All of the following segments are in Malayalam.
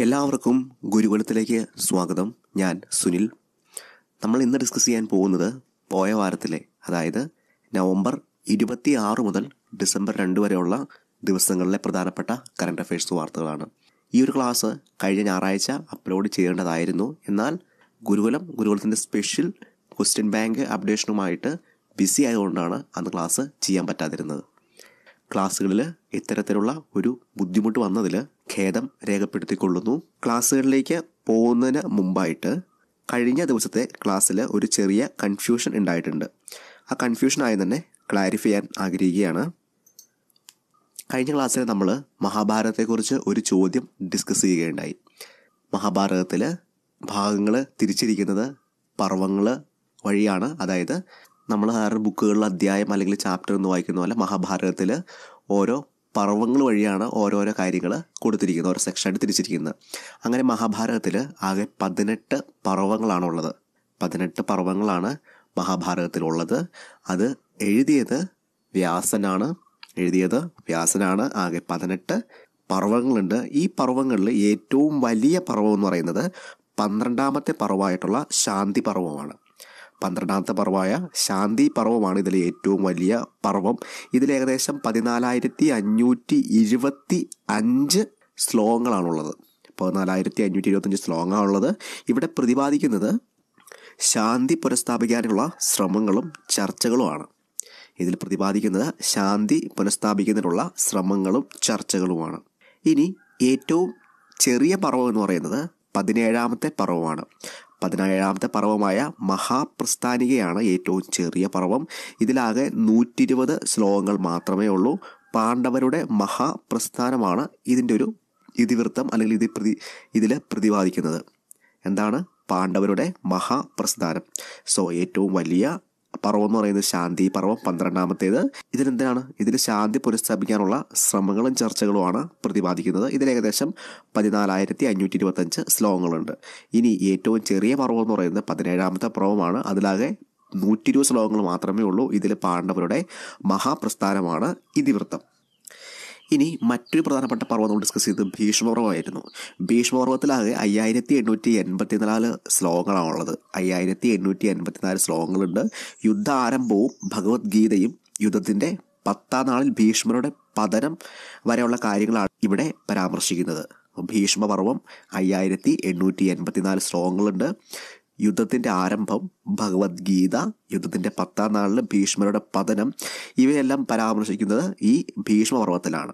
എല്ലാവർക്കും ഗുരുകുലത്തിലേക്ക് സ്വാഗതം ഞാൻ സുനിൽ നമ്മൾ ഇന്ന് ഡിസ്കസ് ചെയ്യാൻ പോകുന്നത് പോയ വാരത്തിലെ അതായത് നവംബർ ഇരുപത്തി ആറ് മുതൽ ഡിസംബർ രണ്ട് വരെയുള്ള ദിവസങ്ങളിലെ പ്രധാനപ്പെട്ട കറണ്ട് അഫയേഴ്സ് വാർത്തകളാണ് ഈ ഒരു ക്ലാസ് കഴിഞ്ഞ ഞായറാഴ്ച അപ്ലോഡ് ചെയ്യേണ്ടതായിരുന്നു എന്നാൽ ഗുരുകുലം ഗുരുകുലത്തിൻ്റെ സ്പെഷ്യൽ ക്വസ്റ്റ്യൻ ബാങ്ക് അപ്ഡേഷനുമായിട്ട് ബിസി ആയതുകൊണ്ടാണ് അന്ന് ക്ലാസ് ചെയ്യാൻ പറ്റാതിരുന്നത് ക്ലാസ്സുകളിൽ ഇത്തരത്തിലുള്ള ഒരു ബുദ്ധിമുട്ട് വന്നതിൽ ഖേദം രേഖപ്പെടുത്തിക്കൊള്ളുന്നു ക്ലാസ്സുകളിലേക്ക് പോകുന്നതിന് മുമ്പായിട്ട് കഴിഞ്ഞ ദിവസത്തെ ക്ലാസ്സിൽ ഒരു ചെറിയ കൺഫ്യൂഷൻ ഉണ്ടായിട്ടുണ്ട് ആ കൺഫ്യൂഷൻ ആയി തന്നെ ക്ലാരിഫൈ ചെയ്യാൻ ആഗ്രഹിക്കുകയാണ് കഴിഞ്ഞ ക്ലാസ്സിൽ നമ്മൾ മഹാഭാരതത്തെക്കുറിച്ച് ഒരു ചോദ്യം ഡിസ്കസ് ചെയ്യുകയുണ്ടായി മഹാഭാരതത്തിൽ ഭാഗങ്ങൾ തിരിച്ചിരിക്കുന്നത് പർവ്വങ്ങൾ വഴിയാണ് അതായത് നമ്മൾ സാധാരണ ബുക്കുകളിൽ അധ്യായം അല്ലെങ്കിൽ ചാപ്റ്റർ എന്ന് വായിക്കുന്ന പോലെ മഹാഭാരതത്തിൽ ഓരോ പർവ്വങ്ങൾ വഴിയാണ് ഓരോരോ കാര്യങ്ങൾ കൊടുത്തിരിക്കുന്നത് ഓരോ സെക്ഷനായിട്ട് തിരിച്ചിരിക്കുന്നത് അങ്ങനെ മഹാഭാരതത്തിൽ ആകെ പതിനെട്ട് പർവ്വങ്ങളാണുള്ളത് പതിനെട്ട് പർവ്വങ്ങളാണ് മഹാഭാരതത്തിലുള്ളത് അത് എഴുതിയത് വ്യാസനാണ് എഴുതിയത് വ്യാസനാണ് ആകെ പതിനെട്ട് പർവ്വങ്ങളുണ്ട് ഈ പർവ്വങ്ങളിൽ ഏറ്റവും വലിയ പർവ്വം എന്ന് പറയുന്നത് പന്ത്രണ്ടാമത്തെ പർവ്വമായിട്ടുള്ള ശാന്തി പർവ്വമാണ് പന്ത്രണ്ടാമത്തെ പർവ്വമായ ശാന്തി പർവ്വമാണ് ഇതിലെ ഏറ്റവും വലിയ പർവ്വം ഇതിൽ ഏകദേശം പതിനാലായിരത്തി അഞ്ഞൂറ്റി ഇരുപത്തി അഞ്ച് ശ്ലോകങ്ങളാണുള്ളത് പതിനാലായിരത്തി അഞ്ഞൂറ്റി ഇരുപത്തഞ്ച് ശ്ലോകങ്ങളാണുള്ളത് ഇവിടെ പ്രതിപാദിക്കുന്നത് ശാന്തി പുനഃസ്ഥാപിക്കാനുള്ള ശ്രമങ്ങളും ചർച്ചകളുമാണ് ഇതിൽ പ്രതിപാദിക്കുന്നത് ശാന്തി പുനഃസ്ഥാപിക്കുന്നതിനുള്ള ശ്രമങ്ങളും ചർച്ചകളുമാണ് ഇനി ഏറ്റവും ചെറിയ പർവ്വം എന്ന് പറയുന്നത് പതിനേഴാമത്തെ പർവ്വമാണ് പതിനേഴാമത്തെ പർവ്വമായ മഹാപ്രസ്ഥാനികയാണ് ഏറ്റവും ചെറിയ പർവ്വം ഇതിലാകെ നൂറ്റി ഇരുപത് ശ്ലോകങ്ങൾ മാത്രമേ ഉള്ളൂ പാണ്ഡവരുടെ മഹാപ്രസ്ഥാനമാണ് ഇതിൻ്റെ ഒരു ഇതിവൃത്തം അല്ലെങ്കിൽ ഇത് പ്രതി ഇതിൽ പ്രതിപാദിക്കുന്നത് എന്താണ് പാണ്ഡവരുടെ മഹാപ്രസ്ഥാനം സോ ഏറ്റവും വലിയ പർവ്വം എന്ന് പറയുന്നത് ശാന്തി പർവ്വം പന്ത്രണ്ടാമത്തേത് ഇതിലെന്താണ് ഇതിൽ ശാന്തി പുനഃസ്ഥാപിക്കാനുള്ള ശ്രമങ്ങളും ചർച്ചകളുമാണ് പ്രതിപാദിക്കുന്നത് ഇതിൽ ഏകദേശം പതിനാലായിരത്തി അഞ്ഞൂറ്റി ഇരുപത്തഞ്ച് ശ്ലോകങ്ങളുണ്ട് ഇനി ഏറ്റവും ചെറിയ പർവ്വം എന്ന് പറയുന്നത് പതിനേഴാമത്തെ പർവ്വമാണ് അതിലാകെ നൂറ്റി ഇരുപത് ശ്ലോകങ്ങൾ മാത്രമേ ഉള്ളൂ ഇതിൽ പാണ്ഡവരുടെ മഹാപ്രസ്ഥാനമാണ് ഇതിവൃത്തം ഇനി മറ്റൊരു പ്രധാനപ്പെട്ട പർവ്വം നമ്മൾ ഡിസ്കസ് ചെയ്തത് ഭീഷ്മപർവമായിരുന്നു ഭീഷ്മപർവത്തിലാകെ അയ്യായിരത്തി എണ്ണൂറ്റി എൺപത്തിനാല് ശ്ലോകങ്ങളാണുള്ളത് അയ്യായിരത്തി എണ്ണൂറ്റി എൺപത്തിനാല് ശ്ലോകങ്ങളുണ്ട് യുദ്ധ ആരംഭവും ഭഗവത്ഗീതയും യുദ്ധത്തിൻ്റെ പത്താം നാളിൽ ഭീഷ്മരുടെ പതനം വരെയുള്ള കാര്യങ്ങളാണ് ഇവിടെ പരാമർശിക്കുന്നത് ഭീഷ്മപർവം അയ്യായിരത്തി എണ്ണൂറ്റി എൺപത്തിനാല് ശ്ലോകങ്ങളുണ്ട് യുദ്ധത്തിൻ്റെ ആരംഭം ഭഗവത്ഗീത യുദ്ധത്തിൻ്റെ പത്താം നാളിൽ ഭീഷ്മരുടെ പതനം ഇവയെല്ലാം പരാമർശിക്കുന്നത് ഈ ഭീഷ്മപർവത്തിലാണ്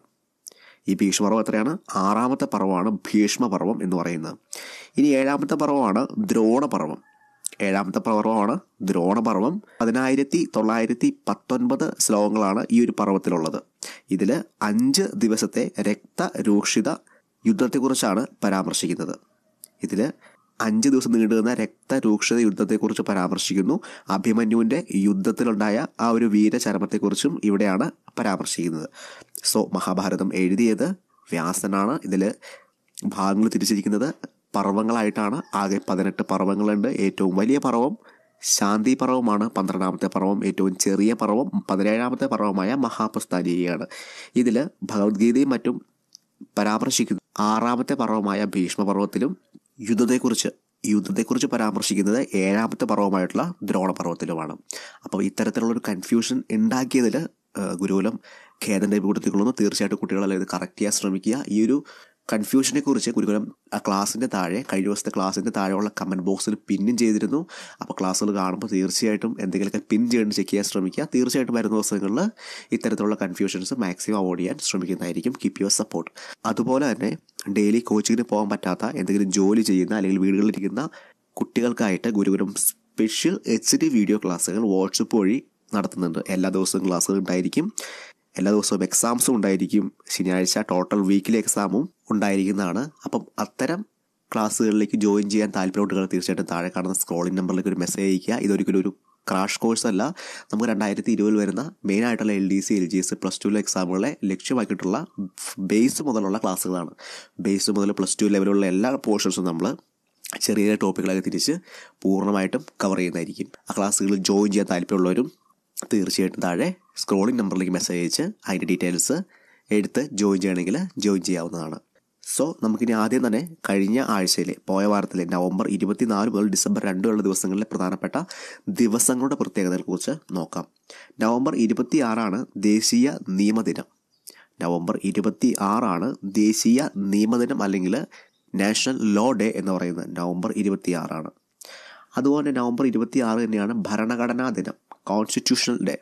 ഈ ഭീഷ്മപർവം എത്രയാണ് ആറാമത്തെ പർവ്വമാണ് ഭീഷ്മപർവം എന്ന് പറയുന്നത് ഇനി ഏഴാമത്തെ പർവ്വമാണ് ദ്രോണപർവം ഏഴാമത്തെ പർവ്വമാണ് ദ്രോണപർവം പതിനായിരത്തി തൊള്ളായിരത്തി പത്തൊൻപത് ശ്ലോകങ്ങളാണ് ഈ ഒരു പർവ്വത്തിലുള്ളത് ഇതിൽ അഞ്ച് ദിവസത്തെ രക്തരൂക്ഷിത യുദ്ധത്തെക്കുറിച്ചാണ് പരാമർശിക്കുന്നത് ഇതിൽ അഞ്ച് ദിവസം നീണ്ടുനിന്ന രക്തരൂക്ഷിത യുദ്ധത്തെക്കുറിച്ച് പരാമർശിക്കുന്നു അഭിമന്യുവിൻ്റെ യുദ്ധത്തിലുണ്ടായ ആ ഒരു വീരചരമത്തെക്കുറിച്ചും ഇവിടെയാണ് പരാമർശിക്കുന്നത് സോ മഹാഭാരതം എഴുതിയത് വ്യാസനാണ് ഇതിൽ ഭാഗങ്ങൾ തിരിച്ചിരിക്കുന്നത് പർവ്വങ്ങളായിട്ടാണ് ആകെ പതിനെട്ട് പർവ്വങ്ങളുണ്ട് ഏറ്റവും വലിയ പർവ്വം ശാന്തി പർവ്വമാണ് പന്ത്രണ്ടാമത്തെ പർവ്വം ഏറ്റവും ചെറിയ പർവ്വം പതിനേഴാമത്തെ പർവ്വമായ മഹാപ്രസ്ഥാനികയാണ് ഇതിൽ ഭഗവത്ഗീതയും മറ്റും പരാമർശിക്കുന്നു ആറാമത്തെ പർവ്വമായ ഭീഷ്മപർവത്തിലും യുദ്ധത്തെക്കുറിച്ച് യുദ്ധത്തെക്കുറിച്ച് പരാമർശിക്കുന്നത് ഏഴാമത്തെ പർവ്വമായിട്ടുള്ള ദ്രോണപർവത്തിലുമാണ് അപ്പോൾ ഇത്തരത്തിലുള്ള ഒരു കൺഫ്യൂഷൻ ഉണ്ടാക്കിയതിൽ ഗുരുകുലം ഖേദൻ്റെ കൂട്ടത്തിക്കൊള്ളുന്നു തീർച്ചയായിട്ടും കുട്ടികളെല്ലാം ഇത് കറക്റ്റ് ചെയ്യാൻ ശ്രമിക്കുക ഈ ഒരു കൺഫ്യൂഷനെ കുറിച്ച് ഗുരുകുലം ആ ക്ലാസ്സിൻ്റെ താഴെ കഴിഞ്ഞ ദിവസത്തെ ക്ലാസ്സിൻ്റെ താഴെയുള്ള കമൻറ്റ് ബോക്സിൽ പിന്നും ചെയ്തിരുന്നു അപ്പോൾ ക്ലാസ്സുകൾ കാണുമ്പോൾ തീർച്ചയായിട്ടും എന്തെങ്കിലുമൊക്കെ പിൻ ചെയ്ത് ചെക്ക് ചെയ്യാൻ ശ്രമിക്കുക തീർച്ചയായിട്ടും വരുന്ന ദിവസങ്ങളിൽ ഇത്തരത്തിലുള്ള കൺഫ്യൂഷൻസ് മാക്സിമം അവോയ്ഡ് ചെയ്യാൻ ശ്രമിക്കുന്നതായിരിക്കും കീപ് യുവർ സപ്പോർട്ട് അതുപോലെ തന്നെ ഡെയിലി കോച്ചിങ്ങിന് പോകാൻ പറ്റാത്ത എന്തെങ്കിലും ജോലി ചെയ്യുന്ന അല്ലെങ്കിൽ വീടുകളിലിരിക്കുന്ന കുട്ടികൾക്കായിട്ട് Gurukulam special H D video ക്ലാസ്സുകൾ വാട്സപ്പ് വഴി നടത്തുന്നുണ്ട് എല്ലാ ദിവസവും ക്ലാസ്സുകൾ ഉണ്ടായിരിക്കും എല്ലാ ദിവസവും എക്സാംസും ഉണ്ടായിരിക്കും ശനിയാഴ്ച ടോട്ടൽ വീക്കിലി എക്സാമും ഉണ്ടായിരിക്കുന്നതാണ് അപ്പം അത്തരം ക്ലാസ്സുകളിലേക്ക് ജോയിൻ ചെയ്യാൻ താല്പര്യമുണ്ടെങ്കിൽ തീർച്ചയായിട്ടും താഴെ കാണുന്ന സ്ക്രോളിംഗ് നമ്പറിലേക്ക് ഒരു മെസ്സേജ് അയക്കുക ഇതൊരിക്കലും ഒരു ക്രാഷ് കോഴ്സ് അല്ല നമുക്ക് രണ്ടായിരത്തി ഇരുപതിൽ വരുന്ന മെയിൻ ആയിട്ടുള്ള L D C L G S plus ടുവിലെ എക്സാമുകളെ ലക്ഷ്യമാക്കിയിട്ടുള്ള ബേസ് മുതലുള്ള ക്ലാസ്സുകളാണ് ബേസ് മുതൽ പ്ലസ് ടു ലെവലുള്ള എല്ലാ പോർഷൻസും നമ്മൾ ചെറിയ ചെറിയ ടോപ്പിക്കുകളൊക്കെ തിരിച്ച് പൂർണ്ണമായിട്ടും കവർ ചെയ്യുന്നതായിരിക്കും ആ ക്ലാസ്സുകളിൽ ജോയിൻ ചെയ്യാൻ താല്പര്യമുള്ളവരും തീർച്ചയായിട്ടും താഴെ സ്ക്രോളിംഗ് നമ്പറിലേക്ക് മെസ്സേജ് അയച്ച് അതിൻ്റെ ഡീറ്റെയിൽസ് എടുത്ത് ജോയിൻ ചെയ്യണമെങ്കിൽ ജോയിൻ ചെയ്യാവുന്നതാണ് സോ നമുക്കിനി ആദ്യം തന്നെ കഴിഞ്ഞ ആഴ്ചയിലെ പോയ വാരത്തിലെ നവംബർ ഇരുപത്തിനാല് മുതൽ ഡിസംബർ രണ്ട് വരെയുള്ള ദിവസങ്ങളിലെ പ്രധാനപ്പെട്ട ദിവസങ്ങളുടെ പ്രത്യേകതകളെക്കുറിച്ച് നോക്കാം നവംബർ ഇരുപത്തി ആറാണ് ദേശീയ നിയമദിനം നവംബർ ഇരുപത്തി ആറാണ് ദേശീയ നിയമദിനം അല്ലെങ്കിൽ നാഷണൽ ലോ ഡേ എന്ന് പറയുന്നത് നവംബർ ഇരുപത്തി ആറാണ് അതുപോലെ നവംബർ ഇരുപത്തി ആറ് തന്നെയാണ് ഭരണഘടനാ ദിനം കോൺസ്റ്റിറ്റ്യൂഷണൽ ഡേ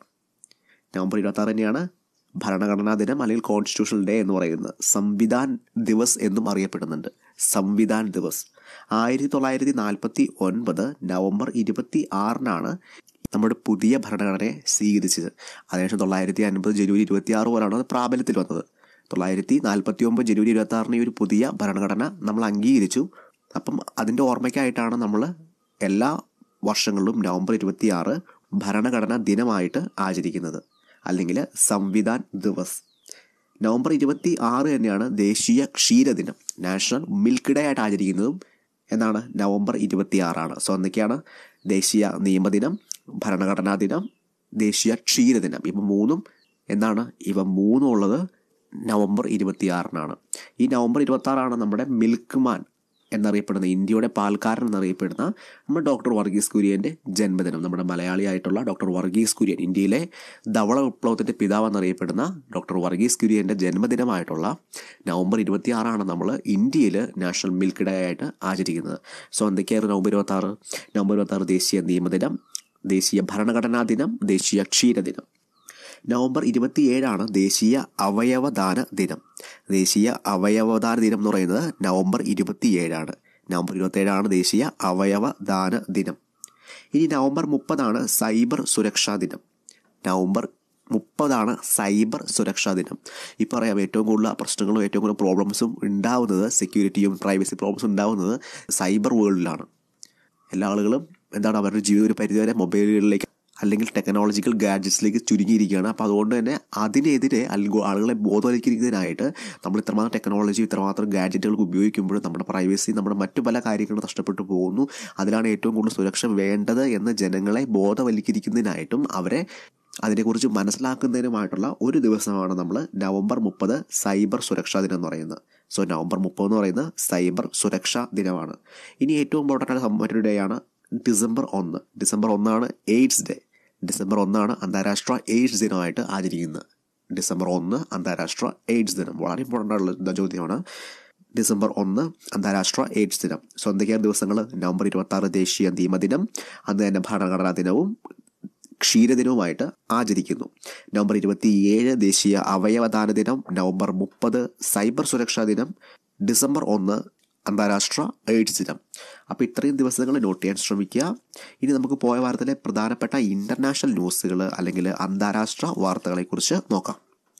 നവംബർ ഇരുപത്തി ആറ് തന്നെയാണ് ഭരണഘടനാ ദിനം അല്ലെങ്കിൽ കോൺസ്റ്റിറ്റ്യൂഷണൽ ഡേ എന്ന് പറയുന്നത് സംവിധാൻ ദിവസ് എന്നും അറിയപ്പെടുന്നുണ്ട് സംവിധാൻ ദിവസ് ആയിരത്തി തൊള്ളായിരത്തി നാൽപ്പത്തി ഒൻപത് നവംബർ ഇരുപത്തി ആറിനാണ് നമ്മുടെ പുതിയ ഭരണഘടനയെ സ്വീകരിച്ചത് അതിനുശേഷം തൊള്ളായിരത്തി അൻപത് ജനുവരി ഇരുപത്തി ആറ് പോലാണ് അത് പ്രാബല്യത്തിൽ വന്നത് തൊള്ളായിരത്തി നാൽപ്പത്തി ഒമ്പത് ജനുവരി ഇരുപത്തി ആറിന് ഈ ഒരു പുതിയ ഭരണഘടന നമ്മൾ അംഗീകരിച്ചു അപ്പം അതിൻ്റെ ഓർമ്മയ്ക്കായിട്ടാണ് നമ്മൾ എല്ലാ വർഷങ്ങളിലും നവംബർ ഇരുപത്തി ആറ് ഭരണഘടനാ ദിനമായിട്ട് ആചരിക്കുന്നത് അല്ലെങ്കിൽ സംവിധാൻ ദിവസ് നവംബർ ഇരുപത്തി ആറ് തന്നെയാണ് ദേശീയ ക്ഷീരദിനം നാഷണൽ മിൽക്ക് ഡേ ആയിട്ട് ആചരിക്കുന്നതും എന്നാണ് നവംബർ ഇരുപത്തി ആറാണ് സോ എന്തൊക്കെയാണ് ദേശീയ നിയമദിനം ഭരണഘടനാ ദിനം ദേശീയ ക്ഷീരദിനം ഇവ മൂന്നും എന്താണ് ഇവ മൂന്നും ഉള്ളത് നവംബർ ഇരുപത്തി ആറിനാണ് ഈ നവംബർ ഇരുപത്തി ആറാണ് നമ്മുടെ മിൽക്ക് മാൻ എന്നറിയപ്പെടുന്ന ഇന്ത്യയുടെ പാൽക്കാരൻ എന്നറിയപ്പെടുന്ന നമ്മുടെ ഡോക്ടർ വർഗീസ് കുര്യൻ്റെ ജന്മദിനം നമ്മുടെ മലയാളിയായിട്ടുള്ള ഡോക്ടർ വർഗീസ് കുര്യൻ ഇന്ത്യയിലെ ധവള വിപ്ലവത്തിൻ്റെ പിതാവ് എന്നറിയപ്പെടുന്ന ഡോക്ടർ വർഗീസ് കുര്യൻ്റെ ജന്മദിനമായിട്ടുള്ള നവംബർ ഇരുപത്തി ആറാണ് നമ്മൾ ഇന്ത്യയിൽ നാഷണൽ മിൽക്ക് ഡേ ആയിട്ട് ആചരിക്കുന്നത് സോ എന്തൊക്കെയായിരുന്നു നവംബർ ഇരുപത്തി ആറ് നവംബർ ഇരുപത്തി ആറ് ദേശീയ നിയമദിനം ദേശീയ ഭരണഘടനാ ദിനം ദേശീയ ക്ഷീരദിനം നവംബർ ഇരുപത്തിയേഴാണ് ദേശീയ അവയവദാന ദിനം ദേശീയ അവയവദാന ദിനം എന്ന് പറയുന്നത് നവംബർ ഇരുപത്തിയേഴാണ് നവംബർ ഇരുപത്തിയേഴാണ് ദേശീയ അവയവദാന ദിനം ഇനി നവംബർ മുപ്പതാണ് സൈബർ സുരക്ഷാ ദിനം നവംബർ മുപ്പതാണ് സൈബർ സുരക്ഷാ ദിനം ഇപ്പോൾ അറിയാം ഏറ്റവും കൂടുതൽ പ്രശ്നങ്ങളും ഏറ്റവും കൂടുതൽ പ്രോബ്ലംസും ഉണ്ടാവുന്നത് സെക്യൂരിറ്റിയും പ്രൈവസി പ്രോബ്ലംസും ഉണ്ടാവുന്നത് സൈബർ വേൾഡിലാണ് എല്ലാ ആളുകളും എന്താണ് അവരുടെ ജീവിതം ഒരു പരിധിവരെ മൊബൈലുകളിലേക്ക് അല്ലെങ്കിൽ ടെക്നോളജിക്കൽ ഗാഡ്ജറ്റ്സിലേക്ക് ചുരുങ്ങിയിരിക്കുകയാണ് അപ്പോൾ അതുകൊണ്ട് തന്നെ അതിനെതിരെ അല്ലെങ്കിൽ ആളുകളെ ബോധവൽക്കരിക്കുന്നതിനായിട്ട് നമ്മൾ ഇത്രമാത്രം ടെക്നോളജി ഇത്രമാത്രം ഗാഡ്ജറ്റുകൾ ഉപയോഗിക്കുമ്പോൾ നമ്മുടെ പ്രൈവസി നമ്മുടെ മറ്റു പല കാര്യങ്ങളും നഷ്ടപ്പെട്ടു പോകുന്നു അതിലാണ് ഏറ്റവും കൂടുതൽ സുരക്ഷ വേണ്ടത് എന്ന് ജനങ്ങളെ ബോധവൽക്കരിക്കുന്നതിനായിട്ടും അവരെ അതിനെക്കുറിച്ച് മനസ്സിലാക്കുന്നതിനുമായിട്ടുള്ള ഒരു ദിവസമാണ് നമ്മൾ നവംബർ മുപ്പത് സൈബർ സുരക്ഷാ ദിനം എന്ന് പറയുന്നത് സോ നവംബർ മുപ്പത് എന്ന് പറയുന്നത് സൈബർ സുരക്ഷാ ദിനമാണ് ഇനി ഏറ്റവും ഇമ്പോർട്ടൻ്റ് ആയ മറ്റൊരു ഡേ ആണ് ഡിസംബർ ഒന്ന് ഡിസംബർ ഒന്നാണ് എയ്ഡ്സ് ഡേ ഡിസംബർ ഒന്നാണ് അന്താരാഷ്ട്ര എയ്ഡ്സ് ദിനമായിട്ട് ആചരിക്കുന്നത് ഡിസംബർ ഒന്ന് അന്താരാഷ്ട്ര എയ്ഡ്സ് ദിനം വളരെ ഇമ്പോർട്ടൻ്റ് ആയിട്ടുള്ള ചോദ്യമാണ് ഡിസംബർ ഒന്ന് അന്താരാഷ്ട്ര എയ്ഡ്സ് ദിനം സോ എന്തൊക്കെയാണ് ദിവസങ്ങൾ നവംബർ ഇരുപത്തി ആറ് ദേശീയ നിയമദിനം അന്ന് തന്നെ ഭരണഘടനാ ദിനവും ക്ഷീരദിനവുമായിട്ട് ആചരിക്കുന്നു നവംബർ ഇരുപത്തിയേഴ് ദേശീയ അവയവദാന ദിനം നവംബർ മുപ്പത് സൈബർ സുരക്ഷാ ദിനം ഡിസംബർ ഒന്ന് അന്താരാഷ്ട്ര എയ്ഡ്സ് ദിനം അപ്പോൾ ഇത്രയും ദിവസങ്ങൾ നോട്ട് ചെയ്യാൻ ശ്രമിക്കുക ഇനി നമുക്ക് പോയ വാരത്തിലെ പ്രധാനപ്പെട്ട ഇൻ്റർനാഷണൽ ന്യൂസുകൾ അല്ലെങ്കിൽ അന്താരാഷ്ട്ര വാർത്തകളെക്കുറിച്ച് നോക്കാം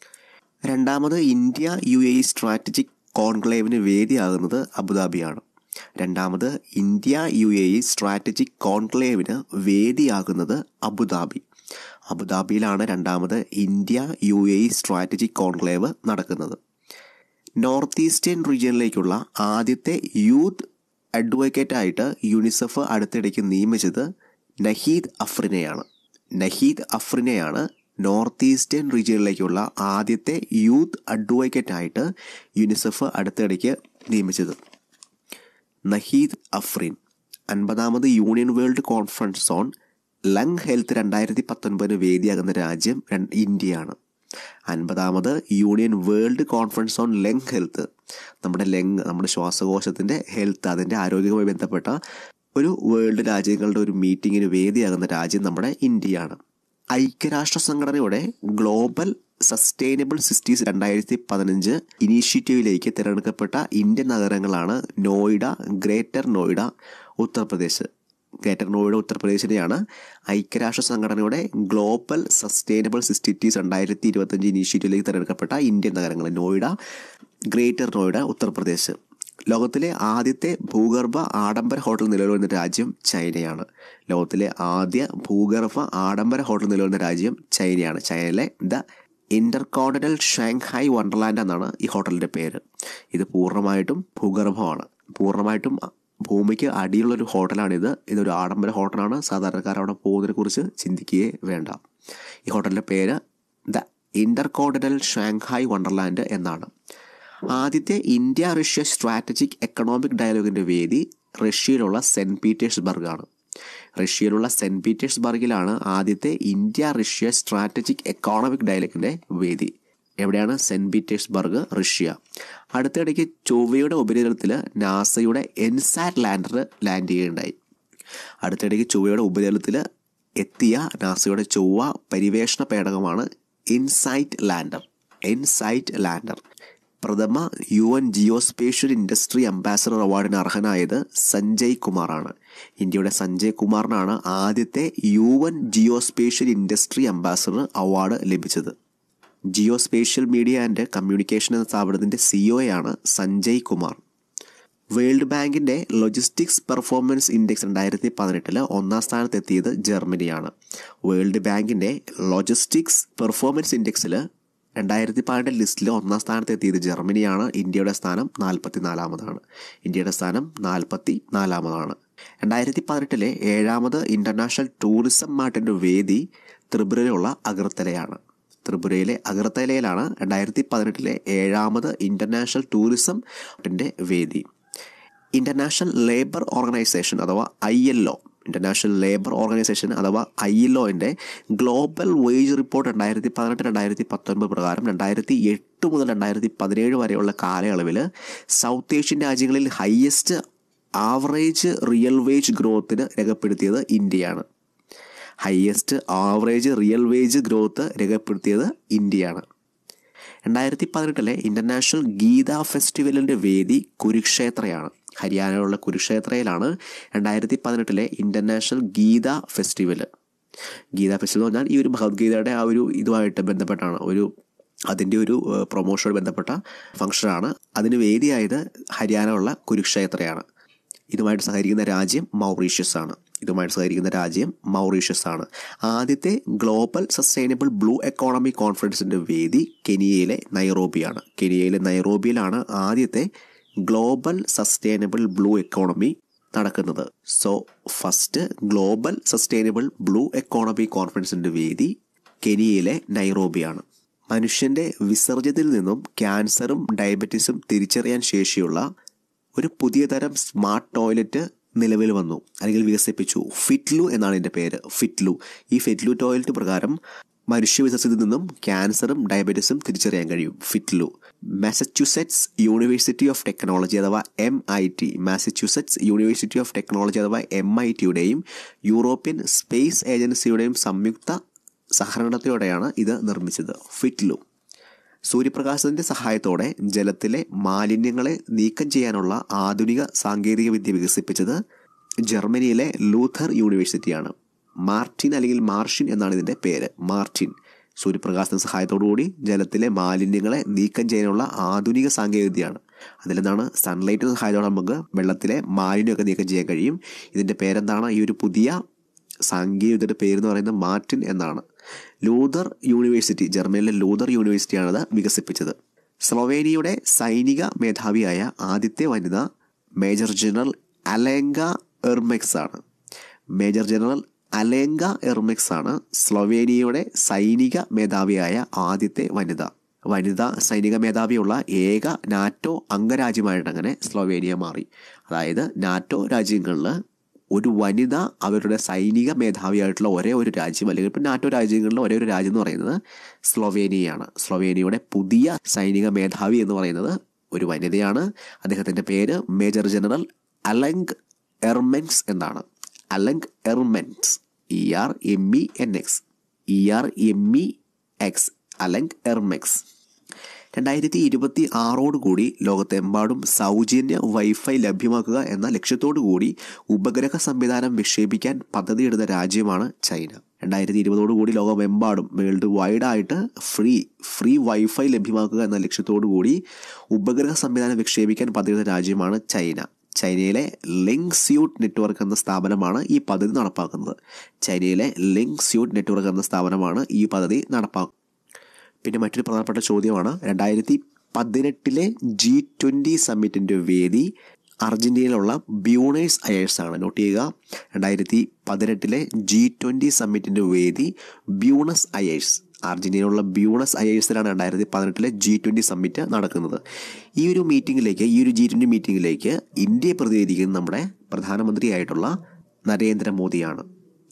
രണ്ടാമത് ഇന്ത്യ യു എ സ്ട്രാറ്റജിക് കോൺക്ലേവിന് വേദിയാകുന്നത് അബുദാബിയാണ് രണ്ടാമത് India U A E strategic കോൺക്ലേവിന് വേദിയാകുന്നത് അബുദാബി അബുദാബിയിലാണ് രണ്ടാമത് India U A E strategic conclave നടക്കുന്നത് നോർത്ത് ഈസ്റ്റേൺ റീജിയനിലേക്കുള്ള ആദ്യത്തെ യൂത്ത് അഡ്വക്കേറ്റ് ആയിട്ട് യുനിസെഫ് അടുത്തിടയ്ക്ക് നിയമിച്ചത് നഹീദ് അഫ്രിനെയാണ് നഹീദ് അഫ്രിനെയാണ് നോർത്ത് ഈസ്റ്റേൺ റീജിയനിലേക്കുള്ള ആദ്യത്തെ യൂത്ത് അഡ്വക്കേറ്റ് ആയിട്ട് യുനിസെഫ് അടുത്തിടയ്ക്ക് നിയമിച്ചത് നഹീദ് അഫ്രീൻ അൻപതാമത് union world conference on lung health രണ്ടായിരത്തി പത്തൊൻപതിന് വേദിയാകുന്ന രാജ്യം ഇന്ത്യയാണ് അൻപതാമത് union world conference on lung health നമ്മുടെ ലങ് നമ്മുടെ ശ്വാസകോശത്തിൻ്റെ ഹെൽത്ത് അതിൻ്റെ ആരോഗ്യവുമായി ബന്ധപ്പെട്ട ഒരു വേൾഡ് രാജ്യങ്ങളുടെ ഒരു മീറ്റിങ്ങിന് വേദിയാകുന്ന രാജ്യം നമ്മുടെ ഇന്ത്യയാണ് ഐക്യരാഷ്ട്ര സംഘടനയുടെ ഗ്ലോബൽ സസ്റ്റൈനബിൾ സിസ്റ്റീസ് രണ്ടായിരത്തി പതിനഞ്ച് ഇനീഷ്യേറ്റീവിലേക്ക് തിരഞ്ഞെടുക്കപ്പെട്ട ഇന്ത്യൻ നഗരങ്ങളാണ് നോയിഡ ഗ്രേറ്റർ നോയിഡ ഉത്തർപ്രദേശ് ഗ്രേറ്റർ നോയിഡ ഉത്തർപ്രദേശിനെയാണ് ഐക്യരാഷ്ട്ര സംഘടനയുടെ ഗ്ലോബൽ സസ്റ്റൈനബിൾ സിസ്റ്റീസ് രണ്ടായിരത്തി ഇരുപത്തഞ്ച് ഇനീഷ്യേറ്റീവിലേക്ക് തിരഞ്ഞെടുക്കപ്പെട്ട ഇന്ത്യൻ നഗരങ്ങൾ നോയിഡ ഗ്രേറ്റർ നോയിഡ ഉത്തർപ്രദേശ് ലോകത്തിലെ ആദ്യത്തെ ഭൂഗർഭ ആഡംബര ഹോട്ടൽ നിലവിൽ വരുന്ന രാജ്യം ചൈനയാണ് ലോകത്തിലെ ആദ്യ ഭൂഗർഭ ആഡംബര ഹോട്ടൽ നിലവിൽ വരുന്ന രാജ്യം ചൈനയാണ് ചൈനയിലെ ദ ഇന്റർകോണ്ടിനൽ ഷാങ്ഹായ് വണ്ടർലാൻഡ് എന്നാണ് ഈ ഹോട്ടലിൻ്റെ പേര് ഇത് പൂർണ്ണമായിട്ടും ഭൂഗർഭമാണ് പൂർണ്ണമായിട്ടും ഭൂമിക്ക് അടിയുള്ള ഒരു ഹോട്ടലാണിത് ഇതൊരു ആഡംബര ഹോട്ടലാണ് സാധാരണക്കാർ അവിടെ പോകുന്നതിനെ കുറിച്ച് ചിന്തിക്കുകയേ വേണ്ട ഈ ഹോട്ടലിൻ്റെ പേര് ദ ഇന്റർകോണ്ടിനൽ ഷാങ്ഹായ് വണ്ടർലാൻഡ് എന്നാണ് ആദ്യത്തെ ഇന്ത്യ റഷ്യ സ്ട്രാറ്റജിക് എക്കണോമിക് ഡയലോഗിൻ്റെ വേദി റഷ്യയിലുള്ള സെൻറ്റ് പീറ്റേഴ്സ്ബർഗ് ആണ് റഷ്യയിലുള്ള സെൻറ്റ് പീറ്റേഴ്സ്ബർഗിലാണ് ആദ്യത്തെ ഇന്ത്യ റഷ്യ സ്ട്രാറ്റജിക് എക്കോണമിക് ഡയലോഗിൻ്റെ വേദി എവിടെയാണ് സെൻറ്റ് പീറ്റേഴ്സ്ബർഗ് റഷ്യ അടുത്തിടയ്ക്ക് ചൊവ്വയുടെ ഉപരിതലത്തിൽ നാസയുടെ എൻസാറ്റ് ലാൻഡർ ലാൻഡ് ചെയ്യുകയുണ്ടായി അടുത്തിടയ്ക്ക് ചൊവ്വയുടെ ഉപരിതലത്തിൽ എത്തിയ നാസയുടെ ചൊവ്വ പരിവേഷണ പേടകമാണ് ഇൻസൈറ്റ് ലാൻഡർ ഇൻസൈറ്റ് ലാൻഡർ പ്രഥമ U N geospatial industry ambassador അവാർഡിന് അർഹനായത് സഞ്ജയ് കുമാറാണ് ഇന്ത്യയുടെ സഞ്ജയ് കുമാറിനാണ് ആദ്യത്തെ U N geospatial industry ambassador award ലഭിച്ചത് ജിയോസ്പേഷ്യൽ മീഡിയ ആൻഡ് കമ്മ്യൂണിക്കേഷൻ എന്ന സ്ഥാപനത്തിൻ്റെ സിഒയാണ് സഞ്ജയ് കുമാർ വേൾഡ് ബാങ്കിൻ്റെ ലോജിസ്റ്റിക്സ് പെർഫോമൻസ് ഇൻഡെക്സ് രണ്ടായിരത്തി പതിനെട്ടിൽ ഒന്നാം സ്ഥാനത്തെത്തിയത് ജർമ്മനിയാണ് വേൾഡ് ബാങ്കിൻ്റെ ലോജിസ്റ്റിക്സ് പെർഫോമൻസ് ഇൻഡെക്സിൽ രണ്ടായിരത്തി പതിനെട്ട് ലിസ്റ്റിൽ ഒന്നാം സ്ഥാനത്തെത്തിയത് ജർമ്മനിയാണ് ഇന്ത്യയുടെ സ്ഥാനം നാൽപ്പത്തി നാലാമതാണ് ഇന്ത്യയുടെ സ്ഥാനം നാൽപ്പത്തി നാലാമതാണ് രണ്ടായിരത്തി പതിനെട്ടിലെ ഏഴാമത് ഇൻ്റർനാഷണൽ ടൂറിസം മാർട്ടിൻ്റെ വേദി ത്രിപുരയിലുള്ള അഗർത്തലയാണ് ത്രിപുരയിലെ അഗർത്തലയിലാണ് രണ്ടായിരത്തി പതിനെട്ടിലെ ഏഴാമത് ഇൻ്റർനാഷണൽ ടൂറിസം മാർട്ടിൻ്റെ വേദി ഇൻ്റർനാഷണൽ ലേബർ ഓർഗനൈസേഷൻ അഥവാ I L O international labour organisation അഥവാ ഐ എൽ ഒൻ്റെ ഗ്ലോബൽ വേജ് റിപ്പോർട്ട് രണ്ടായിരത്തി പതിനെട്ട് രണ്ടായിരത്തി പത്തൊൻപത് പ്രകാരം രണ്ടായിരത്തി എട്ട് മുതൽ രണ്ടായിരത്തി പതിനേഴ് വരെയുള്ള കാലയളവിൽ സൗത്ത് ഏഷ്യൻ രാജ്യങ്ങളിൽ ഹയസ്റ്റ് ആവറേജ് റിയൽ വേജ് ഗ്രോത്തിന് രേഖപ്പെടുത്തിയത് ഇന്ത്യയാണ് highest average real wage growth രേഖപ്പെടുത്തിയത് ഇന്ത്യയാണ് രണ്ടായിരത്തി പതിനെട്ടിലെ ഇൻ്റർനാഷണൽ ഗീത ഫെസ്റ്റിവലിൻ്റെ വേദി കുരുക്ഷേത്രയാണ് ഹരിയാനയിലുള്ള കുരുക്ഷേത്രയിലാണ് രണ്ടായിരത്തി പതിനെട്ടിലെ international Gita festival Gita festival എന്ന് പറഞ്ഞാൽ ഈ ഒരു ഭഗവത്ഗീതയുടെ ആ ഒരു ഇതുമായിട്ട് ബന്ധപ്പെട്ടാണ് ഒരു അതിൻ്റെ ഒരു പ്രൊമോഷനുമായി ബന്ധപ്പെട്ട ഫംഗ്ഷനാണ് അതിന് വേദിയായത് ഹരിയാനയുള്ള കുരുക്ഷേത്രയാണ് ഇതുമായിട്ട് സഹകരിക്കുന്ന രാജ്യം മൗറീഷ്യസ് ആണ് ഇതുമായിട്ട് സഹകരിക്കുന്ന രാജ്യം മൗറീഷ്യസ് ആണ് ആദ്യത്തെ ഗ്ലോബൽ സസ്റ്റൈനബിൾ ബ്ലൂ എക്കോണമി കോൺഫറൻസിൻ്റെ വേദി കെനിയയിലെ നൈറോബിയാണ് കെനിയയിലെ നൈറോബിയിലാണ് ആദ്യത്തെ ഗ്ലോബൽ സസ്റ്റൈനബിൾ ബ്ലൂ എക്കോണമി നടക്കുന്നത് so first global sustainable blue economy കോൺഫറൻസിൻ്റെ വേദി കെനിയയിലെ നൈറോബിയാണ് മനുഷ്യൻ്റെ വിസർജ്യത്തിൽ നിന്നും ക്യാൻസറും ഡയബറ്റീസും തിരിച്ചറിയാൻ ശേഷിയുള്ള ഒരു പുതിയ തരം സ്മാർട്ട് ടോയ്ലറ്റ് നിലവിൽ വന്നു അല്ലെങ്കിൽ വികസിപ്പിച്ചു ഫിറ്റ്ലു എന്നാണ് ഇതിൻ്റെ പേര് ഫിറ്റ്ലു ഈ ഫിറ്റ്ലു ടോയ്ലറ്റ് പ്രകാരം മനുഷ്യ വിസർജ്യത്തിൽ നിന്നും ക്യാൻസറും ഡയബറ്റീസും തിരിച്ചറിയാൻ കഴിയും ഫിറ്റ്ലു മാസച്യൂസെറ്റ്സ് യൂണിവേഴ്സിറ്റി ഓഫ് ടെക്നോളജി അഥവാ M I T Massachusetts university of technology അഥവാ എം ഐ ടിയുടെയും യൂറോപ്യൻ സ്പേസ് ഏജൻസിയുടെയും സംയുക്ത സഹകരണത്തോടെയാണ് ഇത് നിർമ്മിച്ചത് ഫിറ്റ്ലു സൂര്യപ്രകാശത്തിൻ്റെ സഹായത്തോടെ ജലത്തിലെ മാലിന്യങ്ങളെ നീക്കം ചെയ്യാനുള്ള ആധുനിക സാങ്കേതികവിദ്യ വികസിപ്പിച്ചത് ജർമ്മനിയിലെ ലൂഥർ യൂണിവേഴ്സിറ്റിയാണ് മാർട്ടിൻ അല്ലെങ്കിൽ മാർഷിൻ എന്നാണ് ഇതിൻ്റെ പേര് മാർട്ടിൻ സൂര്യപ്രകാശത്തിന്റെ സഹായത്തോടുകൂടി ജലത്തിലെ മാലിന്യങ്ങളെ നീക്കം ചെയ്യാനുള്ള ആധുനിക സാങ്കേതികവിദ്യയാണ് അതിലെന്താണ് സൺലൈറ്റിൻ്റെ സഹായത്തോടെ നമുക്ക് വെള്ളത്തിലെ മാലിന്യമൊക്കെ നീക്കം ചെയ്യാൻ കഴിയും ഇതിൻ്റെ പേരെന്താണ് ഈ ഒരു പുതിയ സാങ്കേതികവിദ്യയുടെ പേരെന്ന് പറയുന്നത് മാർട്ടിൻ എന്നാണ് ലൂതർ യൂണിവേഴ്സിറ്റി ജർമ്മനിയിലെ ലൂതർ യൂണിവേഴ്സിറ്റിയാണത് വികസിപ്പിച്ചത് സ്ലൊവേനിയയുടെ സൈനിക മേധാവിയായ ആദ്യത്തെ വനിത മേജർ ജനറൽ അലേങ്ക എർമെക്സ് ആണ് മേജർ ജനറൽ അലേങ്ക എർമെക്സ് ആണ് സ്ലൊവേനിയയുടെ സൈനിക മേധാവിയായ ആദ്യത്തെ വനിത വനിതാ സൈനിക മേധാവിയുള്ള ഏക നാറ്റോ അംഗരാജ്യമായിട്ട് അങ്ങനെ സ്ലൊവേനിയ മാറി അതായത് നാറ്റോ രാജ്യങ്ങളിൽ ഒരു വനിത അവരുടെ സൈനിക മേധാവിയായിട്ടുള്ള ഒരേ ഒരു രാജ്യം അല്ലെങ്കിൽ ഇപ്പോൾ നാറ്റോ രാജ്യങ്ങളിലെ ഒരേ ഒരു രാജ്യം എന്ന് പറയുന്നത് സ്ലൊവേനിയയാണ് സ്ലൊവേനിയയുടെ പുതിയ സൈനിക മേധാവി എന്ന് പറയുന്നത് ഒരു വനിതയാണ് അദ്ദേഹത്തിൻ്റെ പേര് മേജർ ജനറൽ അലങ്ക് എർമെൻസ് എന്നാണ് Alenka Ermenc E R M E N X E R M E X Alenka Ermenc രണ്ടായിരത്തി ഇരുപത്തി ആറോടുകൂടി ലോകത്തെമ്പാടും സൗജന്യ വൈഫൈ ലഭ്യമാക്കുക എന്ന ലക്ഷ്യത്തോടു കൂടി ഉപഗ്രഹ സംവിധാനം വിക്ഷേപിക്കാൻ പദ്ധതിയെടുത്ത രാജ്യമാണ് ചൈന രണ്ടായിരത്തി ഇരുപതോടുകൂടി ലോകമെമ്പാടും വേൾഡ് വൈഡ് ആയിട്ട് ഫ്രീ ഫ്രീ വൈഫൈ ലഭ്യമാക്കുക എന്ന ലക്ഷ്യത്തോടു കൂടി ഉപഗ്രഹ സംവിധാനം വിക്ഷേപിക്കാൻ പദ്ധതിയെടുത്ത രാജ്യമാണ് ചൈന ചൈനയിലെ ലിങ്ക് സ്യൂട്ട് നെറ്റ്വർക്ക് എന്ന സ്ഥാപനമാണ് ഈ പദ്ധതി നടപ്പാക്കുന്നത് ചൈനയിലെ ലിങ്ക് സ്യൂട്ട് നെറ്റ്വർക്ക് എന്ന സ്ഥാപനമാണ് ഈ പദ്ധതി നടപ്പാക്കുന്നത് പിന്നെ മറ്റൊരു പ്രധാനപ്പെട്ട ചോദ്യമാണ് രണ്ടായിരത്തി പതിനെട്ടിലെ ജി ട്വൻ്റി സമ്മിറ്റിൻ്റെ വേദി അർജൻറ്റീനയിലുള്ള ബ്യൂണേഴ്സ് അയേഴ്സ് ആണ് നോട്ട് ചെയ്യുക രണ്ടായിരത്തി പതിനെട്ടിലെ ജി ട്വൻ്റി സമ്മിറ്റിൻ്റെ വേദി ബ്യൂണസ് അയേഴ്സ് അർജന്റീനയിലുള്ള ബ്യൂണസ് അയേഴ്സിലാണ് രണ്ടായിരത്തി പതിനെട്ടിലെ ജി ട്വൻ്റി സമ്മിറ്റ് നടക്കുന്നത് ഈ ഒരു മീറ്റിങ്ങിലേക്ക് ഈ ഒരു ജി ട്വൻ്റി മീറ്റിങ്ങിലേക്ക് ഇന്ത്യയെ പ്രതിനിധീകരിക്കുന്ന നമ്മുടെ പ്രധാനമന്ത്രിയായിട്ടുള്ള നരേന്ദ്രമോദിയാണ്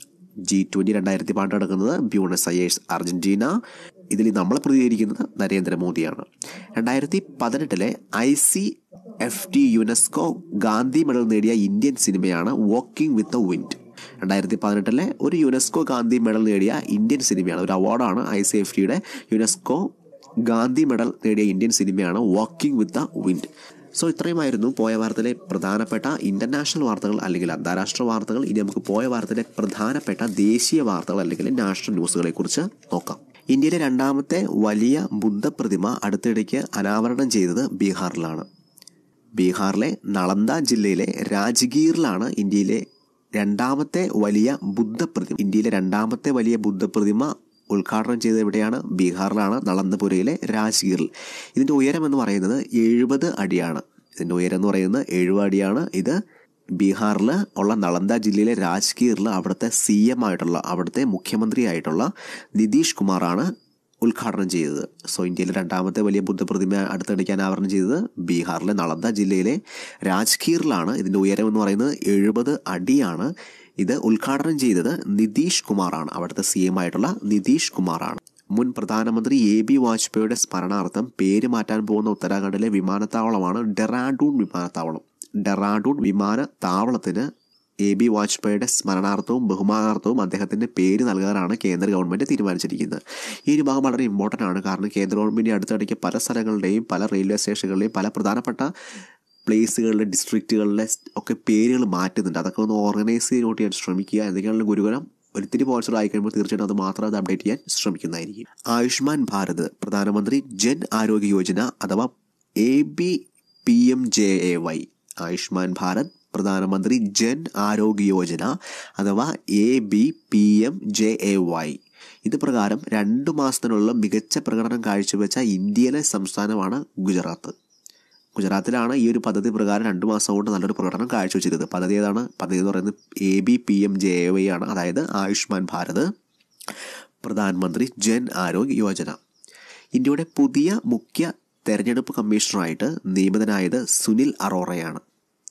ജി ട്വൻ്റി രണ്ടായിരത്തി പണ്ട് നടക്കുന്നത് ബ്യൂണസ് അയേഴ്സ് അർജന്റീന ഇതിൽ നമ്മളെ പ്രതികരിക്കുന്നത് നരേന്ദ്രമോദിയാണ് രണ്ടായിരത്തി പതിനെട്ടിലെ I C F T UNESCO Gandhi medal നേടിയ ഇന്ത്യൻ സിനിമയാണ് വാക്കിംഗ് വിത്ത് എ വിൻഡ് രണ്ടായിരത്തി പതിനെട്ടിലെ ഒരു യുനെസ്കോ ഗാന്ധി മെഡൽ നേടിയ ഇന്ത്യൻ സിനിമയാണ് ഒരു അവാർഡാണ് ഐ സി എഫ് ടിയുടെ യുനെസ്കോ ഗാന്ധി മെഡൽ നേടിയ ഇന്ത്യൻ സിനിമയാണ് walking with the wind so ഇത്രയുമായിരുന്നു പോയ വാരത്തിലെ പ്രധാനപ്പെട്ട ഇന്റർനാഷണൽ വാർത്തകൾ അല്ലെങ്കിൽ അന്താരാഷ്ട്ര വാർത്തകൾ ഇനി നമുക്ക് പോയ വാരത്തിലെ പ്രധാനപ്പെട്ട ദേശീയ വാർത്തകൾ അല്ലെങ്കിൽ നാഷണൽ ന്യൂസുകളെ കുറിച്ച് നോക്കാം ഇന്ത്യയിലെ രണ്ടാമത്തെ വലിയ ബുദ്ധപ്രതിമ അടുത്തിടയ്ക്ക് അനാവരണം ചെയ്തത് ബീഹാറിലാണ് ബീഹാറിലെ നളന്ദ ജില്ലയിലെ രാജ്ഗീറിലാണ് ഇന്ത്യയിലെ രണ്ടാമത്തെ വലിയ ബുദ്ധപ്രതിമ ഇന്ത്യയിലെ രണ്ടാമത്തെ വലിയ ബുദ്ധപ്രതിമ ഉദ്ഘാടനം ചെയ്തത് എവിടെയാണ് ബീഹാറിലാണ് നളന്ദപുരയിലെ രാജ്ഗീറിൽ ഇതിൻ്റെ ഉയരം എന്ന് പറയുന്നത് എഴുപത് അടിയാണ് ഇതിൻ്റെ ഉയരം എന്ന് പറയുന്നത് എഴുപത് അടിയാണ് ഇത് ബീഹാറിൽ ഉള്ള നളന്ദ ജില്ലയിലെ രാജ്ഗീറിൽ അവിടുത്തെ സി എം ആയിട്ടുള്ള അവിടുത്തെ മുഖ്യമന്ത്രിയായിട്ടുള്ള നിതീഷ് കുമാറാണ് ഉദ്ഘാടനം ചെയ്തത് സോ ഇന്ത്യയിലെ രണ്ടാമത്തെ വലിയ ബുദ്ധപ്രതിമ അടുത്തിടയ്ക്ക് അനാവരണം ചെയ്തത് ബീഹാറിലെ നളന്ദ ജില്ലയിലെ രാജ്ഗീറിലാണ് ഇതിൻ്റെ ഉയരം എന്ന് പറയുന്നത് എഴുപത് അടിയാണ് ഇത് ഉദ്ഘാടനം ചെയ്തത് നിതീഷ് കുമാറാണ് അവിടുത്തെ സി എം ആയിട്ടുള്ള നിതീഷ് കുമാറാണ് മുൻ പ്രധാനമന്ത്രി എ ബി വാജ്പേയിയുടെ സ്മരണാർത്ഥം പേര് മാറ്റാൻ പോകുന്ന ഉത്തരാഖണ്ഡിലെ വിമാനത്താവളമാണ് ഡെറാഡൂൺ വിമാനത്താവളം ഡെറാഡൂൺ വിമാനത്താവളത്തിന് എ ബി വാജ്പേയിയുടെ സ്മരണാർത്ഥവും ബഹുമാനാർത്ഥവും അദ്ദേഹത്തിൻ്റെ പേര് നൽകാനാണ് കേന്ദ്ര ഗവൺമെൻറ് തീരുമാനിച്ചിരിക്കുന്നത് ഈ ഒരു ഭാഗം വളരെ ഇമ്പോർട്ടൻ്റ് ആണ് കാരണം കേന്ദ്ര ഗവൺമെൻറ് അടുത്തിടയ്ക്ക് പല സ്ഥലങ്ങളുടെയും പല റെയിൽവേ സ്റ്റേഷനുകളുടെയും പല പ്രധാനപ്പെട്ട പ്ലേസുകളിലെ ഡിസ്ട്രിക്റ്റുകളിലെ ഒക്കെ പേരുകൾ മാറ്റുന്നുണ്ട് അതൊക്കെ ഒന്ന് ഓർഗനൈസ് ചെയ്ത് ചെയ്യാൻ ശ്രമിക്കുക എന്തൊക്കെയാണെങ്കിലും ഗുരുകുലം ഒരിത്തിരി പോളിസർ ആയി കഴിയുമ്പോൾ തീർച്ചയായിട്ടും അത് മാത്രം അത് അപ്ഡേറ്റ് ചെയ്യാൻ ശ്രമിക്കുന്നതായിരിക്കും ആയുഷ്മാൻ ഭാരത് പ്രധാനമന്ത്രി ജൻ ആരോഗ്യ യോജന അഥവാ A B P M J A Y Ayushman Bharat Pradhan Mantri Jan Arogya Yojana അഥവാ A B P M J A Y ഇത് പ്രകാരം രണ്ടു മാസത്തിനുള്ള മികച്ച പ്രകടനം കാഴ്ചവെച്ച ഇന്ത്യയിലെ സംസ്ഥാനമാണ് ഗുജറാത്ത് ഗുജറാത്തിലാണ് ഈ ഒരു പദ്ധതി പ്രകാരം രണ്ട് മാസം കൊണ്ട് നല്ലൊരു പ്രകടനം കാഴ്ചവെച്ചിരുന്നത് പദ്ധതി ഏതാണ് പദ്ധതി എന്ന് പറയുന്നത് A B P M J A Y ആണ് അതായത് ആയുഷ്മാൻ ഭാരത് പ്രധാനമന്ത്രി ജൻ ആരോഗ്യ യോജന ഇന്ത്യയുടെ പുതിയ മുഖ്യ തെരഞ്ഞെടുപ്പ് കമ്മീഷണറായിട്ട് നിയമിതനായത് സുനിൽ അറോറയാണ്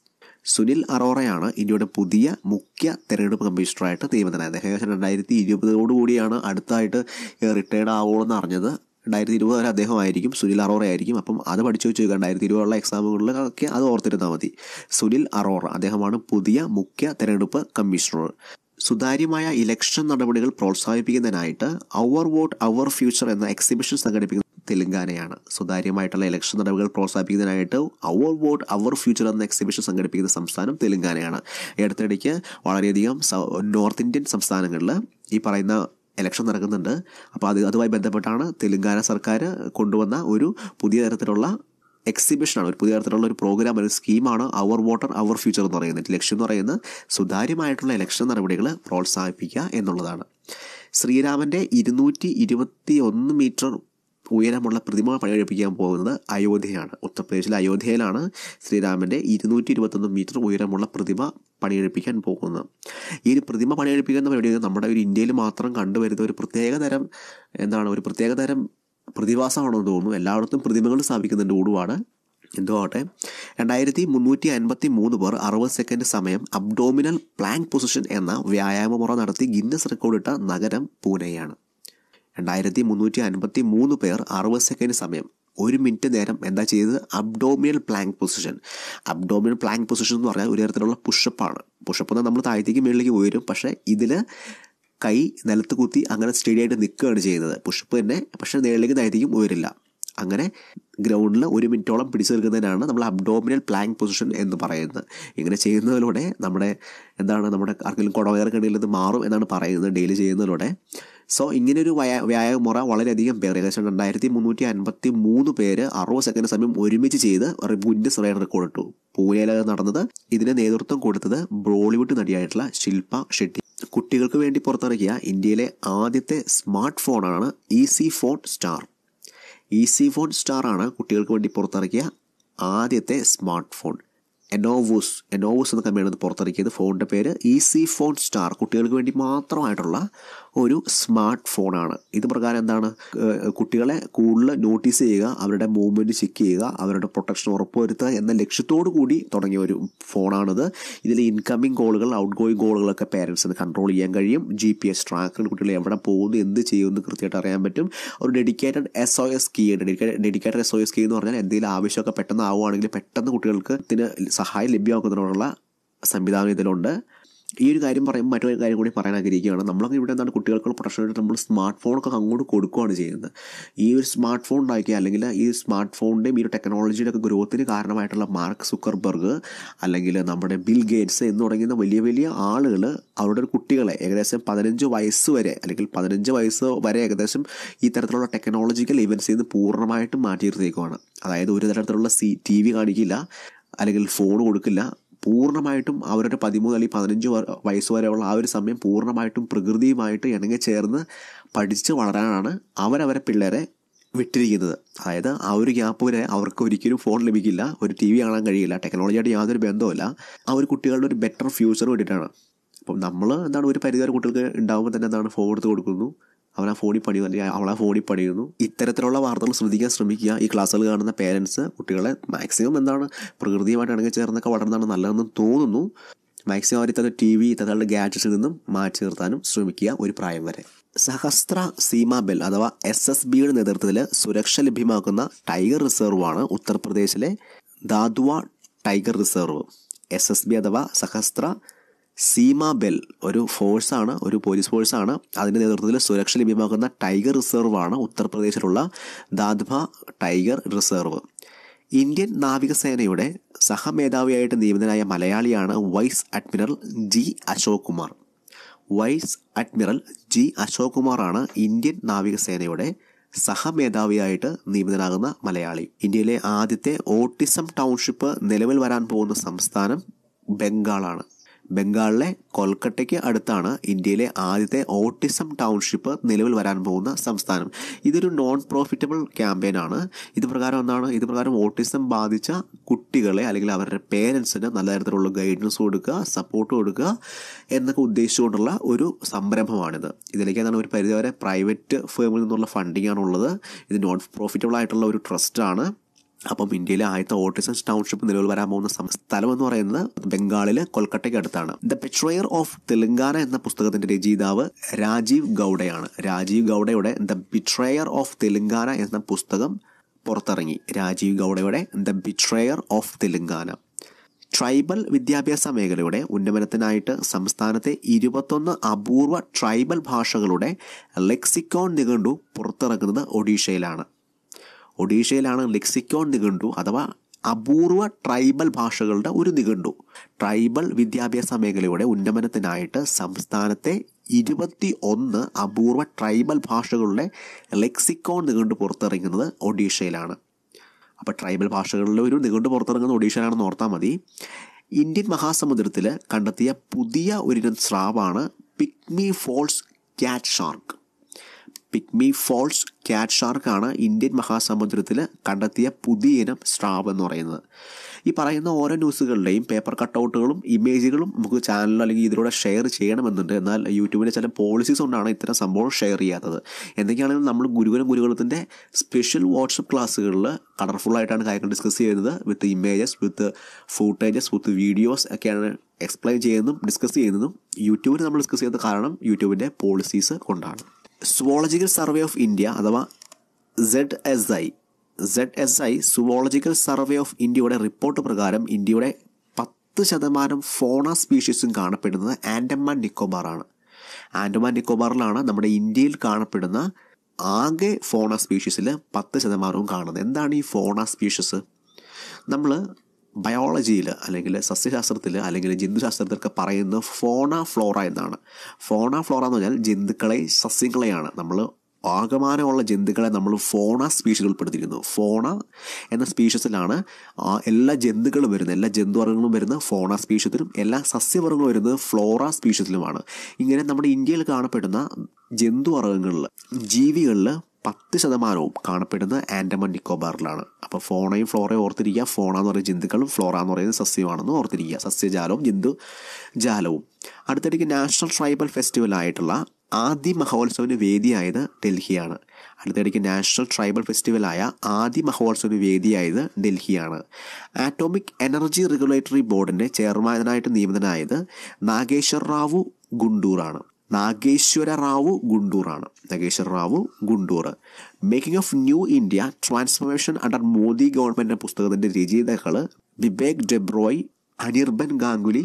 സുനിൽ അറോറയാണ് ഇന്ത്യയുടെ പുതിയ മുഖ്യ തെരഞ്ഞെടുപ്പ് കമ്മീഷണറായിട്ട് നിയമിതനായത് ഏകദേശം രണ്ടായിരത്തി ഇരുപതോടുകൂടിയാണ് അടുത്തായിട്ട് റിട്ടയർഡ് ആവുമെന്ന് അറിഞ്ഞത് രണ്ടായിരത്തി ഇരുപത് വരെ അദ്ദേഹമായിരിക്കും സുനിൽ അറോറ ആയിരിക്കും അപ്പം അത് പഠിച്ചു വെച്ച് രണ്ടായിരത്തി ഇരുപതുള്ള എക്സാമുകളിലൊക്കെ അത് ഓർത്തിരുന്നാൽ മതി സുനിൽ അറോറ അദ്ദേഹമാണ് പുതിയ മുഖ്യ തെരഞ്ഞെടുപ്പ് കമ്മീഷണർ സുതാര്യമായ ഇലക്ഷൻ നടപടികൾ പ്രോത്സാഹിപ്പിക്കുന്നതിനായിട്ട് അവർ വോട്ട് അവർ ഫ്യൂച്ചർ എന്ന എക്സിബിഷൻ സംഘടിപ്പിക്കുന്നത് തെലങ്കാനയാണ് സുതാര്യമായിട്ടുള്ള ഇലക്ഷൻ നടപടികൾ പ്രോത്സാഹിപ്പിക്കുന്നതിനായിട്ട് അവർ വോട്ട് അവർ ഫ്യൂച്ചർ എന്ന എക്സിബിഷൻ സംഘടിപ്പിക്കുന്ന സംസ്ഥാനം തെലങ്കാനയാണ് ഈ അടുത്തിടയ്ക്ക് വളരെയധികം നോർത്ത് ഇന്ത്യൻ സംസ്ഥാനങ്ങളിൽ ഈ പറയുന്ന ഇലക്ഷൻ നടക്കുന്നുണ്ട് അപ്പോൾ അത് അതുമായി ബന്ധപ്പെട്ടാണ് തെലങ്കാന സർക്കാർ കൊണ്ടുവന്ന ഒരു പുതിയ തരത്തിലുള്ള എക്സിബിഷനാണ് ഒരു പുതിയ തരത്തിലുള്ള ഒരു പ്രോഗ്രാം ഒരു സ്കീമാണ് അവർ വോട്ടർ അവർ ഫ്യൂച്ചർ എന്ന് പറയുന്നത് ലക്ഷ്യം എന്ന് പറയുന്നത് സുതാര്യമായിട്ടുള്ള ഇലക്ഷൻ നടപടികൾ പ്രോത്സാഹിപ്പിക്കുക എന്നുള്ളതാണ് ശ്രീരാമൻ്റെ ഇരുന്നൂറ്റി ഇരുപത്തി ഒന്ന് മീറ്റർ ഉയരമുള്ള പ്രതിമ പണികഴിപ്പിക്കാൻ പോകുന്നത് അയോധ്യയാണ് ഉത്തർപ്രദേശിലെ അയോധ്യയിലാണ് ശ്രീരാമൻ്റെ ഇരുന്നൂറ്റി ഇരുപത്തൊന്ന് മീറ്റർ ഉയരമുള്ള പ്രതിമ പണികഴിപ്പിക്കാൻ പോകുന്നത് ഈ ഒരു പ്രതിമ പണികഴിപ്പിക്കുന്ന പരിപാടി നമ്മുടെ ഒരു ഇന്ത്യയിൽ മാത്രം കണ്ടുവരുന്ന ഒരു പ്രത്യേകതരം എന്താണ് ഒരു പ്രത്യേകതരം പ്രതിഭാസമാണെന്ന് തോന്നുന്നു എല്ലായിടത്തും പ്രതിമകൾ സ്ഥാപിക്കുന്നുണ്ട് ഊടുപാട് എന്തോ ആവട്ടെ രണ്ടായിരത്തി മുന്നൂറ്റി അൻപത്തി മൂന്ന് പേർ അറുപത് സെക്കൻഡ് സമയം അബ്ഡോമിനൽ പ്ലാങ്ക് പൊസിഷൻ എന്ന വ്യായാമമുറ നടത്തി ഗിന്നസ് റെക്കോർഡിട്ട നഗരം പൂനെയാണ് രണ്ടായിരത്തി മുന്നൂറ്റി അൻപത്തി മൂന്ന് പേർ അറുപത് സെക്കൻഡ് സമയം ഒരു മിനിറ്റ് നേരം എന്താ ചെയ്തത് abdominal plank position abdominal plank position എന്ന് പറഞ്ഞാൽ ഒരു തരത്തിലുള്ള പുഷപ്പാണ് പുഷപ്പ് എന്നാൽ നമ്മൾ താഴത്തേക്ക് മുകളിലേക്ക് ഉയരും പക്ഷേ ഇതിൽ കൈ നിലത്ത് കുത്തി അങ്ങനെ സ്റ്റഡി ആയിട്ട് നിൽക്കുകയാണ് ചെയ്യുന്നത് പുഷപ്പ് തന്നെ പക്ഷേ നേളിലേക്ക് താഴത്തേക്കും ഉയരില്ല അങ്ങനെ ഗ്രൗണ്ടിൽ ഒരു മിനിറ്റോളം പിടിച്ചു നിൽക്കുന്നതിനാണ് നമ്മൾ അബ്ഡോമിനൽ പ്ലാങ്ക് പൊസിഷൻ എന്ന് പറയുന്നത് ഇങ്ങനെ ചെയ്യുന്നതിലൂടെ നമ്മുടെ എന്താണ് നമ്മുടെ ആർക്കെങ്കിലും കുടവയർക്കടിയിൽ ഇത് മാറും എന്നാണ് പറയുന്നത് ഡെയിലി ചെയ്യുന്നതിലൂടെ സോ ഇങ്ങനൊരു വ്യാ വ്യായാമമുറ വളരെയധികം പേർ ഏകദേശം രണ്ടായിരത്തി മുന്നൂറ്റി അൻപത്തി മൂന്ന് പേര് അറുപത് സെക്കൻഡ് സമയം ഒരുമിച്ച് ചെയ്ത് ഗുന്നസ് റൈഡ് റെക്കോർഡ് ഇട്ടു പൂനെയിലാണ് നടന്നത് ഇതിന് നേതൃത്വം കൊടുത്തത് ബോളിവുഡ് നടിയായിട്ടുള്ള ശില്പ ഷെട്ടി കുട്ടികൾക്ക് വേണ്ടി പുറത്തിറക്കിയ ഇന്ത്യയിലെ ആദ്യത്തെ സ്മാർട്ട് ഫോണാണ് easy phone star easy phone star ആണ് കുട്ടികൾക്ക് വേണ്ടി പുറത്തിറക്കിയ ആദ്യത്തെ സ്മാർട്ട് ഫോൺ എനോവൂസ് എനോവൂസ് എന്ന കമ്പനിയാണ് ഇത് പുറത്തിറക്കിയത് ഫോണിൻ്റെ പേര് ഈസി ഫോൺ സ്റ്റാർ കുട്ടികൾക്ക് വേണ്ടി മാത്രമായിട്ടുള്ള ഒരു സ്മാർട്ട് ഫോണാണ് ഇത് പ്രകാരം എന്താണ് ഏഹ് കുട്ടികളെ കൂടുതൽ നോട്ടീസ് ചെയ്യുക അവരുടെ മൂവ്മെൻറ്റ് ചെക്ക് ചെയ്യുക അവരുടെ പ്രൊട്ടക്ഷൻ ഉറപ്പുവരുത്തുക എന്ന ലക്ഷ്യത്തോടു കൂടി തുടങ്ങിയ ഒരു ഫോണാണിത് ഇതിൽ ഇൻകമിംഗ് കോളുകൾ ഔട്ട് ഗോയിങ് കോളുകളൊക്കെ പേരൻസിന് കൺട്രോൾ ചെയ്യാൻ കഴിയും ജി പി എസ് ട്രാക്കർ കുട്ടികൾ എവിടെ പോകുന്നു എന്ത് ചെയ്യുമെന്ന് കൃത്യമായിട്ട് അറിയാൻ പറ്റും ഒരു dedicated S O S key ഉണ്ട് dedicated S O S key എന്ന് പറഞ്ഞാൽ എന്തെങ്കിലും ആവശ്യമൊക്കെ പെട്ടെന്ന് ആവുകയാണെങ്കിൽ പെട്ടെന്ന് കുട്ടികൾക്ക് ഇതിന് സഹായം ലഭ്യമാക്കുന്നതിനുള്ള സംവിധാനം ഇതിലുണ്ട് ഈ ഒരു കാര്യം പറയുമ്പോൾ മറ്റൊരു കാര്യം കൂടി പറയാൻ ആഗ്രഹിക്കുകയാണ് നമ്മളൊക്കെ ഇവിടെ എന്താണ് കുട്ടികൾക്ക് പ്രൊട്ടക്ഷനായിട്ട് നമ്മൾ സ്മാർട്ട് ഫോണൊക്കെ അങ്ങോട്ട് കൊടുക്കുകയാണ് ചെയ്യുന്നത് ഈ ഒരു സ്മാർട്ട് ഫോൺ ഉണ്ടാക്കിയ അല്ലെങ്കിൽ ഈ സ്മാർട്ട് ഫോണിൻ്റെയും ഈ ഒരു ടെക്നോളജിയുടെ ഒക്കെ ഗ്രോത്തിന് കാരണമായിട്ടുള്ള മാർക്ക് സുക്കർബർഗ് അല്ലെങ്കിൽ നമ്മുടെ ബിൽ ഗേറ്റ്സ് എന്ന് തുടങ്ങുന്ന വലിയ വലിയ ആളുകൾ അവരുടെ ഒരു കുട്ടികളെ ഏകദേശം പതിനഞ്ച് വയസ്സ് വരെ അല്ലെങ്കിൽ പതിനഞ്ച് വയസ്സ് വരെ ഏകദേശം ഈ തരത്തിലുള്ള ടെക്നോളജിക്കൽ ഇവൻസിൽ നിന്ന് പൂർണ്ണമായിട്ടും മാറ്റി നിർത്തിയേക്കുവാണ് അതായത് ഒരു തരത്തിലുള്ള സി ടി വി കാണിക്കില്ല അല്ലെങ്കിൽ ഫോൺ കൊടുക്കില്ല പൂർണ്ണമായിട്ടും അവരുടെ പതിമൂന്ന് അല്ലെങ്കിൽ പതിനഞ്ച് വ- വയസ്സ് വരെയുള്ള ആ ഒരു സമയം പൂർണ്ണമായിട്ടും പ്രകൃതിയുമായിട്ട് ഇണങ്ങി ചേർന്ന് പഠിച്ച് വളരാനാണ് അവരവരെ പിള്ളേരെ വിട്ടിരിക്കുന്നത് അതായത് ആ ഒരു ഗ്യാപ്പ് വരെ അവർക്ക് ഒരിക്കലും ഫോൺ ലഭിക്കില്ല ഒരു ടി വി കാണാൻ കഴിയില്ല ടെക്നോളജിയായിട്ട് യാതൊരു ബന്ധവുമില്ല ആ ഒരു കുട്ടികളുടെ ഒരു ബെറ്റർ ഫ്യൂച്ചർ വേണ്ടിയിട്ടാണ് അപ്പം നമ്മൾ എന്താണ് ഒരു പരിധിവരെ കുട്ടികൾക്ക് ഉണ്ടാകുമ്പോൾ തന്നെ എന്താണ് ഫോൺ എടുത്ത് കൊടുക്കുന്നു അവൻ ആ ഫോണിൽ പണിയുന്നു അല്ലെങ്കിൽ അവൾ ആ ഫോണിൽ പണിയുന്നു ഇത്തരത്തിലുള്ള വാർത്തകൾ ശ്രദ്ധിക്കാൻ ശ്രമിക്കുക ഈ ക്ലാസ്സുകൾ കാണുന്ന പേരൻസ് കുട്ടികളെ മാക്സിമം എന്താണ് പ്രകൃതിയുമായിട്ട് ഇണങ്ങി ചേർന്നൊക്കെ വളർന്നതാണ് നല്ലതെന്ന് തോന്നുന്നു മാക്സിമം അവർ ഇത്തരം ടി വി ഇത്തരത്തിലുള്ള ഗാഡ്ജറ്റ്സിൽ നിന്നും മാറ്റി നിർത്താനും ശ്രമിക്കുക ഒരു പ്രായം വരെ സഹസ്ര സീമ ബെൽ അഥവാ എസ് എസ് ബിയുടെ നേതൃത്വത്തിൽ സുരക്ഷ ലഭ്യമാക്കുന്ന ടൈഗർ റിസർവാണ് ഉത്തർപ്രദേശിലെ Dudhwa tiger reserve S S B അഥവാ സഹസ്ര സീമ ബെൽ ഒരു ഫോഴ്സാണ് ഒരു പോലീസ് ഫോഴ്സാണ് അതിൻ്റെ നേതൃത്വത്തിൽ സുരക്ഷ ലഭ്യമാക്കുന്ന ടൈഗർ റിസർവാണ് ഉത്തർപ്രദേശിലുള്ള ദാദ്ഭ ടൈഗർ റിസർവ് ഇന്ത്യൻ നാവികസേനയുടെ സഹമേധാവിയായിട്ട് നിയമിതനായ മലയാളിയാണ് vice admiral G Ashok Kumar vice admiral G Ashok കുമാറാണ് ഇന്ത്യൻ നാവികസേനയുടെ സഹമേധാവിയായിട്ട് നിയമിതനാകുന്ന മലയാളി ഇന്ത്യയിലെ ആദ്യത്തെ ഓട്ടിസം ടൗൺഷിപ്പ് നിലവിൽ വരാൻ പോകുന്ന സംസ്ഥാനം ബംഗാളാണ് ബംഗാളിലെ കൊൽക്കട്ടയ്ക്ക് അടുത്താണ് ഇന്ത്യയിലെ ആദ്യത്തെ ഓട്ടിസം ടൗൺഷിപ്പ് നിലവിൽ വരാൻ പോകുന്ന സംസ്ഥാനം ഇതൊരു നോൺ പ്രോഫിറ്റബിൾ ക്യാമ്പയിനാണ് ഇത് പ്രകാരം എന്താണ് ഇത് പ്രകാരം ഓട്ടിസം ബാധിച്ച കുട്ടികളെ അല്ലെങ്കിൽ അവരുടെ പേരൻസിന് നല്ല തരത്തിലുള്ള ഗൈഡൻസ് കൊടുക്കുക സപ്പോർട്ട് കൊടുക്കുക എന്നൊക്കെ ഉദ്ദേശിച്ചുകൊണ്ടുള്ള ഒരു സംരംഭമാണിത് ഇതിലേക്ക് എന്താണ് ഒരു പരിധിവരെ പ്രൈവറ്റ് ഫേമിൽ നിന്നുള്ള ഫണ്ടിങ് ആണുള്ളത് ഇത് നോൺ പ്രോഫിറ്റബിൾ ആയിട്ടുള്ള ഒരു ട്രസ്റ്റാണ് അപ്പം ഇന്ത്യയിലെ ആദ്യത്തെ ഓട്ടിസം ടൗൺഷിപ്പ് നിലവിൽ വരാൻ പോകുന്ന സം- സ്ഥലം എന്ന് പറയുന്നത് ബംഗാളിലെ കൊൽക്കട്ടയ്ക്ക് അടുത്താണ് ദ ബെട്രയർ ഓഫ് തെലങ്കാന എന്ന പുസ്തകത്തിന്റെ രചയിതാവ് രാജീവ് ഗൗഡയാണ് രാജീവ് ഗൗഡയുടെ ദ ബിട്രയർ ഓഫ് തെലങ്കാന എന്ന പുസ്തകം പുറത്തിറങ്ങി രാജീവ് ഗൗഡയുടെ the betrayer of Telangana tribal വിദ്യാഭ്യാസ മേഖലയുടെ ഉന്നമനത്തിനായിട്ട് സംസ്ഥാനത്തെ ഇരുപത്തൊന്ന് അപൂർവ ട്രൈബൽ ഭാഷകളുടെ ലെക്സിക്കോൺ നിഘണ്ടു പുറത്തിറക്കുന്നത് ഒഡീഷയിലാണ് ഒഡീഷയിലാണ് ലെക്സിക്കോൺ നിഘണ്ടു അഥവാ അപൂർവ ട്രൈബൽ ഭാഷകളുടെ ഒരു നിഘണ്ടു ട്രൈബൽ വിദ്യാഭ്യാസ മേഖലയുടെ ഉന്നമനത്തിനായിട്ട് സംസ്ഥാനത്തെ ഇരുപത്തി ഒന്ന് അപൂർവ ട്രൈബൽ ഭാഷകളുടെ ലെക്സിക്കോൺ നിഘണ്ടു പുറത്തിറങ്ങുന്നത് ഒഡീഷയിലാണ് അപ്പോൾ ട്രൈബൽ ഭാഷകളിലെ ഒരു നിഘണ്ടു പുറത്തിറങ്ങുന്ന ഒഡീഷയിലാണെന്ന് ഓർത്താൽ മതി ഇന്ത്യൻ മഹാസമുദ്രത്തിൽ കണ്ടെത്തിയ പുതിയ ഒരിനം സ്രാവാണ് pygmy false cat shark pygmy false cat ഷാർക്കാണ് ഇന്ത്യൻ മഹാസമുദ്രത്തിൽ കണ്ടെത്തിയ പുതിയ ഇനം സ്രാവ് എന്ന് പറയുന്നത് ഈ പറയുന്ന ഓരോ ന്യൂസുകളുടെയും പേപ്പർ കട്ടൗട്ടുകളും ഇമേജുകളും നമുക്ക് ചാനലിൽ അല്ലെങ്കിൽ ഇതിലൂടെ ഷെയർ ചെയ്യണമെന്നുണ്ട് എന്നാൽ യൂട്യൂബിൻ്റെ ചില പോളിസീസ് കൊണ്ടാണ് ഇത്തരം സംഭവം ഷെയർ ചെയ്യാത്തത് എന്തൊക്കെയാണെങ്കിലും നമ്മൾ ഗുരുകുലം ഗുരുകുലത്തിൻ്റെ സ്പെഷ്യൽ വാട്സപ്പ് ക്ലാസ്സുകളിൽ കളർഫുള്ളായിട്ടാണ് കാര്യങ്ങൾ ഡിസ്കസ് ചെയ്യുന്നത് with images with footages with videos ഒക്കെയാണ് എക്സ്പ്ലെയിൻ ചെയ്യുന്നതും ഡിസ്കസ് ചെയ്യുന്നതും യൂട്യൂബിൽ നമ്മൾ ഡിസ്കസ് ചെയ്യുന്ന കാരണം യൂട്യൂബിൻ്റെ പോളിസീസ് കൊണ്ടാണ് സുവോളജിക്കൽ സർവേ ഓഫ് ഇന്ത്യ അഥവാ Z S I Z S I zoological survey of ഇന്ത്യയുടെ റിപ്പോർട്ട് പ്രകാരം ഇന്ത്യയുടെ പത്ത് ശതമാനം ഫോണ സ്പീഷീസും കാണപ്പെടുന്നത് ആൻഡമാൻ നിക്കോബാറാണ് ആൻഡമാൻ നിക്കോബാറിലാണ് നമ്മുടെ ഇന്ത്യയിൽ കാണപ്പെടുന്ന ആകെ ഫോണ സ്പീഷീസിൽ പത്ത് ശതമാനവും കാണുന്നത് എന്താണ് ഈ ഫോണ സ്പീഷീസ് നമ്മൾ ബയോളജിയിൽ അല്ലെങ്കിൽ സസ്യശാസ്ത്രത്തിൽ അല്ലെങ്കിൽ ജന്തുശാസ്ത്രത്തിലൊക്കെ പറയുന്നത് ഫോണ ഫ്ലോറ എന്നാണ് ഫോണ ഫ്ലോറ എന്ന് പറഞ്ഞാൽ ജന്തുക്കളെ സസ്യങ്ങളെയാണ് നമ്മൾ ആകമാനമുള്ള ജന്തുക്കളെ നമ്മൾ ഫോണ സ്പീഷീസ് ഉൾപ്പെടുത്തിയിരിക്കുന്നു ഫോണ എന്ന സ്പീഷീസിലാണ് ആ എല്ലാ ജന്തുക്കളും വരുന്നത് എല്ലാ ജന്തുവർഗ്ഗങ്ങളും വരുന്നത് ഫോണ സ്പീഷീസിലും എല്ലാ സസ്യവർഗ്ഗങ്ങളും വരുന്നത് ഫ്ലോറ സ്പീഷീസിലുമാണ് ഇങ്ങനെ നമ്മുടെ ഇന്ത്യയിൽ കാണപ്പെടുന്ന ജന്തുവർഗ്ഗങ്ങളിൽ ജീവികളിൽ പത്ത് ശതമാനവും കാണപ്പെടുന്നത് ആൻഡമാൻ നിക്കോബാറിലാണ് അപ്പോൾ ഫോണയും ഫ്ലോറയും ഓർത്തിരിക്കുക ഫോണ എന്ന് പറയുന്ന ജന്തുക്കളും ഫ്ലോറ എന്ന് പറയുന്നത് സസ്യമാണെന്ന് ഓർത്തിരിക്കുക സസ്യജാലവും ജന്തു ജാലവും അടുത്തിടയ്ക്ക് നാഷണൽ ട്രൈബൽ ഫെസ്റ്റിവൽ ആയിട്ടുള്ള ആദ്യ മഹോത്സവത്തിന് വേദിയായത് ഡൽഹിയാണ് അടുത്തിടയ്ക്ക് നാഷണൽ ട്രൈബൽ ഫെസ്റ്റിവലായ ആദ്യ മഹോത്സവത്തിന് വേദിയായത് ഡൽഹിയാണ് ആറ്റോമിക് എനർജി റെഗുലേറ്ററി ബോർഡിൻ്റെ ചെയർമാനായിട്ട് നിയമിതനായത് നാഗേശ്വർ റാവു ഗുണ്ടൂറാണ് നാഗേശ്വര റാവു ഗുണ്ടൂറാണ് Nageshwara Rao Guntur making of new India transformation under Modi government പുസ്തകത്തിൻ്റെ രചയിതാക്കൾ ബിബേക് ഡെബ്രോയ് അനിർബൻ ഗാംഗുലി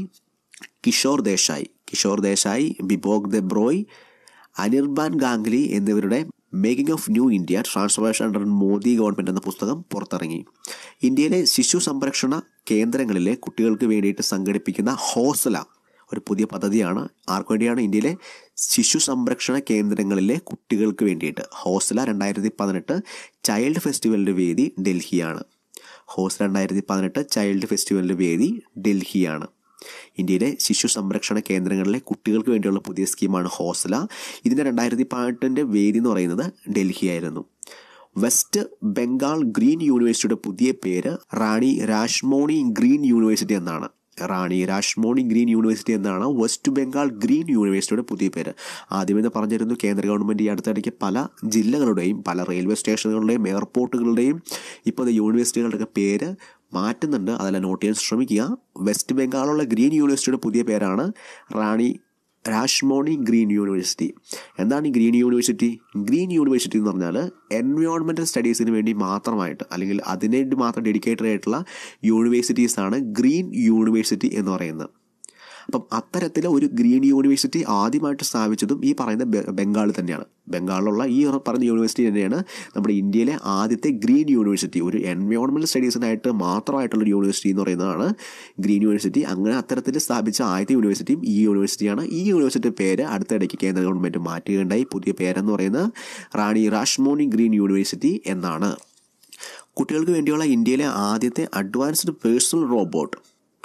കിഷോർ ദേശായി കിഷോർ ദേശായി ബിബോക് ദെബ്രോയ് അനിർബാൻ ഗാംഗുലി എന്നിവരുടെ making of new India transformation under Modi government എന്ന പുസ്തകം പുറത്തിറങ്ങി ഇന്ത്യയിലെ ശിശു സംരക്ഷണ കേന്ദ്രങ്ങളിലെ കുട്ടികൾക്ക് വേണ്ടിയിട്ട് സംഘടിപ്പിക്കുന്ന ഹോസല ഒരു പുതിയ പദ്ധതിയാണ് ആർക്ക് വേണ്ടിയാണ് ഇന്ത്യയിലെ ശിശു സംരക്ഷണ കേന്ദ്രങ്ങളിലെ കുട്ടികൾക്ക് വേണ്ടിയിട്ട് ഹോസല രണ്ടായിരത്തി പതിനെട്ട് ചൈൽഡ് ഫെസ്റ്റിവലിൻ്റെ വേദി ഡൽഹിയാണ് ഹോസ് രണ്ടായിരത്തി പതിനെട്ട് ചൈൽഡ് ഫെസ്റ്റിവലിൻ്റെ വേദി ഡൽഹിയാണ് ഇന്ത്യയിലെ ശിശു സംരക്ഷണ കേന്ദ്രങ്ങളിലെ കുട്ടികൾക്ക് വേണ്ടിയുള്ള പുതിയ സ്കീമാണ് ഹോസല ഇതിൻ്റെ രണ്ടായിരത്തി പതിനെട്ടിൻ്റെ വേദി എന്ന് പറയുന്നത് ഡൽഹിയായിരുന്നു വെസ്റ്റ് ബംഗാൾ ഗ്രീൻ യൂണിവേഴ്സിറ്റിയുടെ പുതിയ പേര് റാണി രാഷ്മോണി ഗ്രീൻ യൂണിവേഴ്സിറ്റി എന്നാണ് റാണി രാഷ്മോണി ഗ്രീൻ യൂണിവേഴ്സിറ്റി എന്നാണ് വെസ്റ്റ് ബംഗാൾ ഗ്രീൻ യൂണിവേഴ്സിറ്റിയുടെ പുതിയ പേര് ആദ്യമേ പറഞ്ഞിരുന്നു കേന്ദ്ര ഗവൺമെൻറ് ഈ അടുത്തിടയ്ക്ക് പല ജില്ലകളുടെയും പല റെയിൽവേ സ്റ്റേഷനുകളുടെയും എയർപോർട്ടുകളുടെയും ഇപ്പോൾ യൂണിവേഴ്സിറ്റികളുടെയൊക്കെ പേര് മാറ്റുന്നുണ്ട് അതെല്ലാം നോട്ട് ചെയ്യാൻ ശ്രമിക്കുക വെസ്റ്റ് ബംഗാളിലുള്ള ഗ്രീൻ യൂണിവേഴ്സിറ്റിയുടെ പുതിയ പേരാണ് റാണി രാഷ്മോണി ഗ്രീൻ യൂണിവേഴ്സിറ്റി എന്താണ് ഈ ഗ്രീൻ യൂണിവേഴ്സിറ്റി ഗ്രീൻ യൂണിവേഴ്സിറ്റി എന്ന് പറഞ്ഞാൽ എൻവയോൺമെൻറ്റൽ സ്റ്റഡീസിന് വേണ്ടി മാത്രമായിട്ട് അല്ലെങ്കിൽ അതിനു വേണ്ടി മാത്രം ഡെഡിക്കേറ്റഡ് ആയിട്ടുള്ള യൂണിവേഴ്സിറ്റീസാണ് ഗ്രീൻ യൂണിവേഴ്സിറ്റി എന്ന് പറയുന്നത് അപ്പം അത്തരത്തിലെ ഒരു ഗ്രീൻ യൂണിവേഴ്സിറ്റി ആദ്യമായിട്ട് സ്ഥാപിച്ചതും ഈ പറയുന്ന ബംഗാൾ തന്നെയാണ് ബംഗാളിലുള്ള ഈ പറഞ്ഞ യൂണിവേഴ്സിറ്റി തന്നെയാണ് നമ്മുടെ ഇന്ത്യയിലെ ആദ്യത്തെ ഗ്രീൻ യൂണിവേഴ്സിറ്റി ഒരു എൻവയോൺമെൻറ്റൽ സ്റ്റഡീസിനായിട്ട് മാത്രമായിട്ടുള്ള യൂണിവേഴ്സിറ്റി എന്ന് പറയുന്നതാണ് ഗ്രീൻ യൂണിവേഴ്സിറ്റി അങ്ങനെ അത്തരത്തിൽ സ്ഥാപിച്ച ആദ്യത്തെ യൂണിവേഴ്സിറ്റിയും ഈ യൂണിവേഴ്സിറ്റിയാണ് ഈ യൂണിവേഴ്സിറ്റി പേര് അടുത്തിടയ്ക്ക് കേന്ദ്ര ഗവൺമെൻറ് മാറ്റുകയുണ്ടായി പുതിയ പേരെന്ന് പറയുന്നത് റാണി റാഷ്മോണി ഗ്രീൻ യൂണിവേഴ്സിറ്റി എന്നാണ് കുട്ടികൾക്ക് വേണ്ടിയുള്ള ഇന്ത്യയിലെ ആദ്യത്തെ advanced personal robot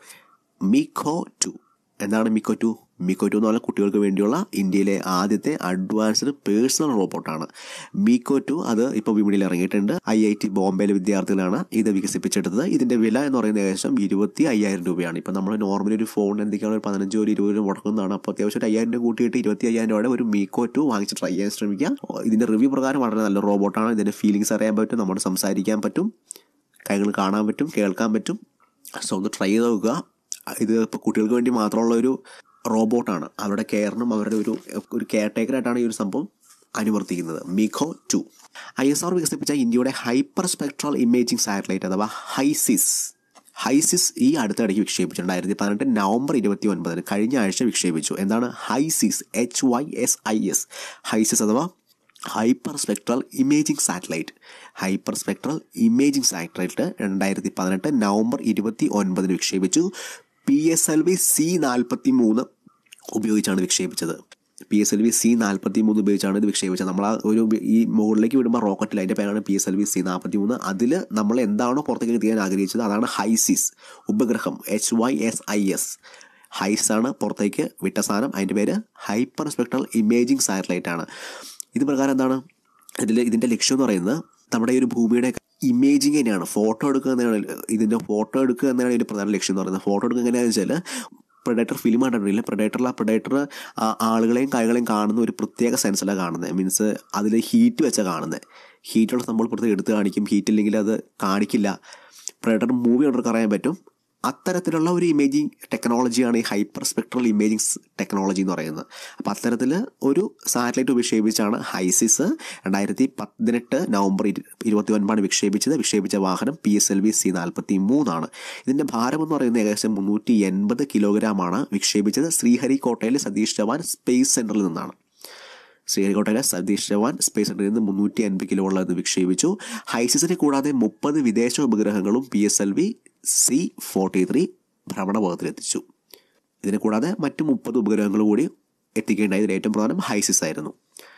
Miko two എന്താണ് മിക്കോ ടു മിക്കോ ടു എന്ന് പറഞ്ഞാൽ കുട്ടികൾക്ക് വേണ്ടിയുള്ള ഇന്ത്യയിലെ ആദ്യത്തെ അഡ്വാൻസ്ഡ് പേഴ്സണൽ റോബോട്ടാണ് മിക്കോ ടു അത് ഇപ്പോൾ വിപണിയിൽ ഇറങ്ങിയിട്ടുണ്ട് ഐ ഐ ടി ബോംബെയിലെ വിദ്യാർത്ഥികളാണ് ഇത് വികസിപ്പിച്ചെടുത്തത് ഇതിൻ്റെ വില എന്ന് പറയുന്നത് ഏകദേശം ഇരുപത്തി അയ്യായിരം രൂപയാണ് ഇപ്പോൾ നമ്മൾ നോർമലി ഒരു ഫോൺ എന്തൊക്കെയാണ് ഒരു പതിനഞ്ചോ ഒരു ഇരുപത് രൂപ മുടക്കുന്നതാണ് അപ്പോൾ അത്യാവശ്യം ഒരു അയ്യായിരം രൂപ കൂട്ടിയിട്ട് ഇരുപത്തി അയ്യായിരം രൂപയുടെ ഒരു മീക്കോ ടു വാങ്ങിച്ച് ട്രൈ ചെയ്യാൻ ശ്രമിക്കുക ഇതിൻ്റെ റിവ്യൂ പ്രകാരം വളരെ നല്ല റോബോട്ടാണ് ഇതിൻ്റെ ഫീലിങ്സ് അറിയാൻ പറ്റും നമ്മൾ സംസാരിക്കാൻ പറ്റും കാര്യങ്ങൾ കാണാൻ പറ്റും കേൾക്കാൻ പറ്റും സോ ഒന്ന് ട്രൈ ചെയ്ത് നോക്കുക ഇത് ഇപ്പോൾ കുട്ടികൾക്ക് വേണ്ടി മാത്രമുള്ള ഒരു റോബോട്ടാണ് അവരുടെ കെയറിനും അവരുടെ ഒരു ഒരു കെയർ ടേക്കറായിട്ടാണ് ഈ ഒരു സംഭവം അനുവർത്തിക്കുന്നത് Miko two I S R വികസിപ്പിച്ച ഇന്ത്യയുടെ ഹൈപ്പർ സ്പെക്ട്രൽ ഇമേജിംഗ് സാറ്റലൈറ്റ് അഥവാ ഹൈസിസ് ഹൈസിസ് ഈ അടുത്തിടയ്ക്ക് വിക്ഷേപിച്ചു രണ്ടായിരത്തി പതിനെട്ട് നവംബർ ഇരുപത്തി ഒൻപതിന് കഴിഞ്ഞ ആഴ്ച വിക്ഷേപിച്ചു എന്താണ് HysIS H Y S I S HysIS അഥവാ hyper spectral imaging satellite hyper spectral imaging satellite രണ്ടായിരത്തി പതിനെട്ട് നവംബർ ഇരുപത്തി ഒൻപതിന് വിക്ഷേപിച്ചു P S L V C നാൽപ്പത്തി മൂന്ന് ഉപയോഗിച്ചാണ് വിക്ഷേപിച്ചത് P S L V C നാൽപ്പത്തി മൂന്ന് ഉപയോഗിച്ചാണ് ഇത് വിക്ഷേപിച്ചത് നമ്മൾ ആ ഒരു ഈ മുകളിലേക്ക് വിടുമ്പോൾ റോക്കറ്റിൽ അതിൻ്റെ പേരാണ് P S L V C നാൽപ്പത്തി മൂന്ന് അതിൽ നമ്മൾ എന്താണോ പുറത്തേക്ക് എത്തിക്കാൻ ആഗ്രഹിച്ചത് അതാണ് ഹൈസിസ് ഉപഗ്രഹം H Y S I S HysIS ആണ് പുറത്തേക്ക് വിട്ട സാധനം അതിൻ്റെ പേര് ഹൈപ്പർ സ്പെക്ട്രൽ ഇമേജിംഗ് സാറ്റലൈറ്റ് ആണ് ഇത് പ്രകാരം എന്താണ് ഇതിൽ ഇതിൻ്റെ ലക്ഷ്യം എന്ന് പറയുന്നത് നമ്മുടെ ഈ ഒരു ഭൂമിയുടെ ഇമേജിങ് തന്നെയാണ് ഫോട്ടോ എടുക്കുക എന്നതാണ് ഇതിൻ്റെ ഫോട്ടോ എടുക്കുക എന്നതാണ് ഇതിൻ്റെ പ്രധാന ലക്ഷ്യം എന്ന് പറയുന്നത് ഫോട്ടോ എടുക്കുക എങ്ങനെയാണെന്ന് വെച്ചാൽ പ്രൊഡേറ്റർ ഫിലിം കണ്ടിട്ടില്ല പ്രൊഡേറ്ററിൽ ആ പ്രൊഡേറ്റർ ആളുകളെയും കായകളെയും കാണുന്ന ഒരു പ്രത്യേക സെൻസിലാണ് കാണുന്നത് മീൻസ് അതിൽ ഹീറ്റ് വെച്ചാൽ കാണുന്നത് ഹീറ്റുള്ള സംഭവം പുറത്ത് എടുത്ത് കാണിക്കും ഹീറ്റ് ഇല്ലെങ്കിൽ അത് കാണിക്കില്ല പ്രൊഡേറ്റർ മൂവി കണ്ടവർക്ക് അറിയാൻ പറ്റും അത്തരത്തിലുള്ള ഒരു ഇമേജിങ് ടെക്നോളജിയാണ് ഈ ഹൈപ്പർ സ്പെക്ട്രൽ ഇമേജിംഗ് ടെക്നോളജി എന്ന് പറയുന്നത് അപ്പോൾ അത്തരത്തിൽ ഒരു സാറ്റലൈറ്റ് വിക്ഷേപിച്ചാണ് ഹൈസിസ് രണ്ടായിരത്തി പതിനെട്ട് നവംബർ ഇരുപത്തി ഒൻപതാണ് വിക്ഷേപിച്ചത് വിക്ഷേപിച്ച വാഹനം P S L V C നാൽപ്പത്തി മൂന്നാണ് ഇതിൻ്റെ ഭാരം എന്ന് പറയുന്നത് ഏകദേശം മുന്നൂറ്റി എൺപത് കിലോഗ്രാമാണ് വിക്ഷേപിച്ചത് ശ്രീഹരിക്കോട്ടയിലെ സതീഷ് ധവാൻ സ്പേസ് സെൻറ്ററിൽ നിന്നാണ് ശ്രീഹരിക്കോട്ടയിലെ സതീഷ് ധവാൻ സ്പേസ് സെൻറ്ററിൽ നിന്ന് മുന്നൂറ്റി അൻപത് കിലോ ഉള്ളത് വിക്ഷേപിച്ചു ഹൈസിസിനെ കൂടാതെ മുപ്പത് വിദേശ ഉപഗ്രഹങ്ങളും P S L V C forty three ഭ്രമണപഥത്തിലെത്തിച്ചു ഇതിനെ കൂടാതെ മറ്റ് മുപ്പത് ഉപഗ്രഹങ്ങൾ കൂടി എത്തിക്കേണ്ടായി ഇതിൽ ഏറ്റവും പ്രധാനം ഹൈസിസ് ആയിരുന്നു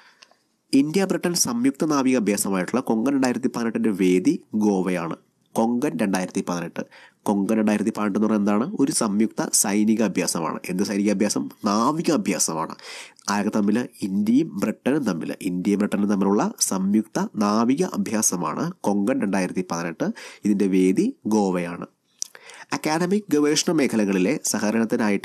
ഇന്ത്യ ബ്രിട്ടൻ സംയുക്ത നാവിക അഭ്യാസമായിട്ടുള്ള കൊങ്കൺ രണ്ടായിരത്തി പതിനെട്ടിൻ്റെ വേദി ഗോവയാണ് കൊങ്കൺ രണ്ടായിരത്തി പതിനെട്ട് കൊങ്കൺ രണ്ടായിരത്തി പതിനെട്ട് എന്ന് പറയുന്നത് എന്താണ് ഒരു സംയുക്ത സൈനിക അഭ്യാസമാണ് എന്ത് സൈനിക അഭ്യാസം നാവിക അഭ്യാസമാണ് ആരൊക്കെ തമ്മിൽ ഇന്ത്യയും ബ്രിട്ടനും തമ്മിൽ ഇന്ത്യയും ബ്രിട്ടനും തമ്മിലുള്ള സംയുക്ത നാവിക അഭ്യാസമാണ് കൊങ്കൺ രണ്ടായിരത്തി പതിനെട്ട് ഇതിൻ്റെ വേദി ഗോവയാണ് അക്കാഡമിക് ഗവേഷണ മേഖലകളിലെ സഹകരണത്തിനായിട്ട്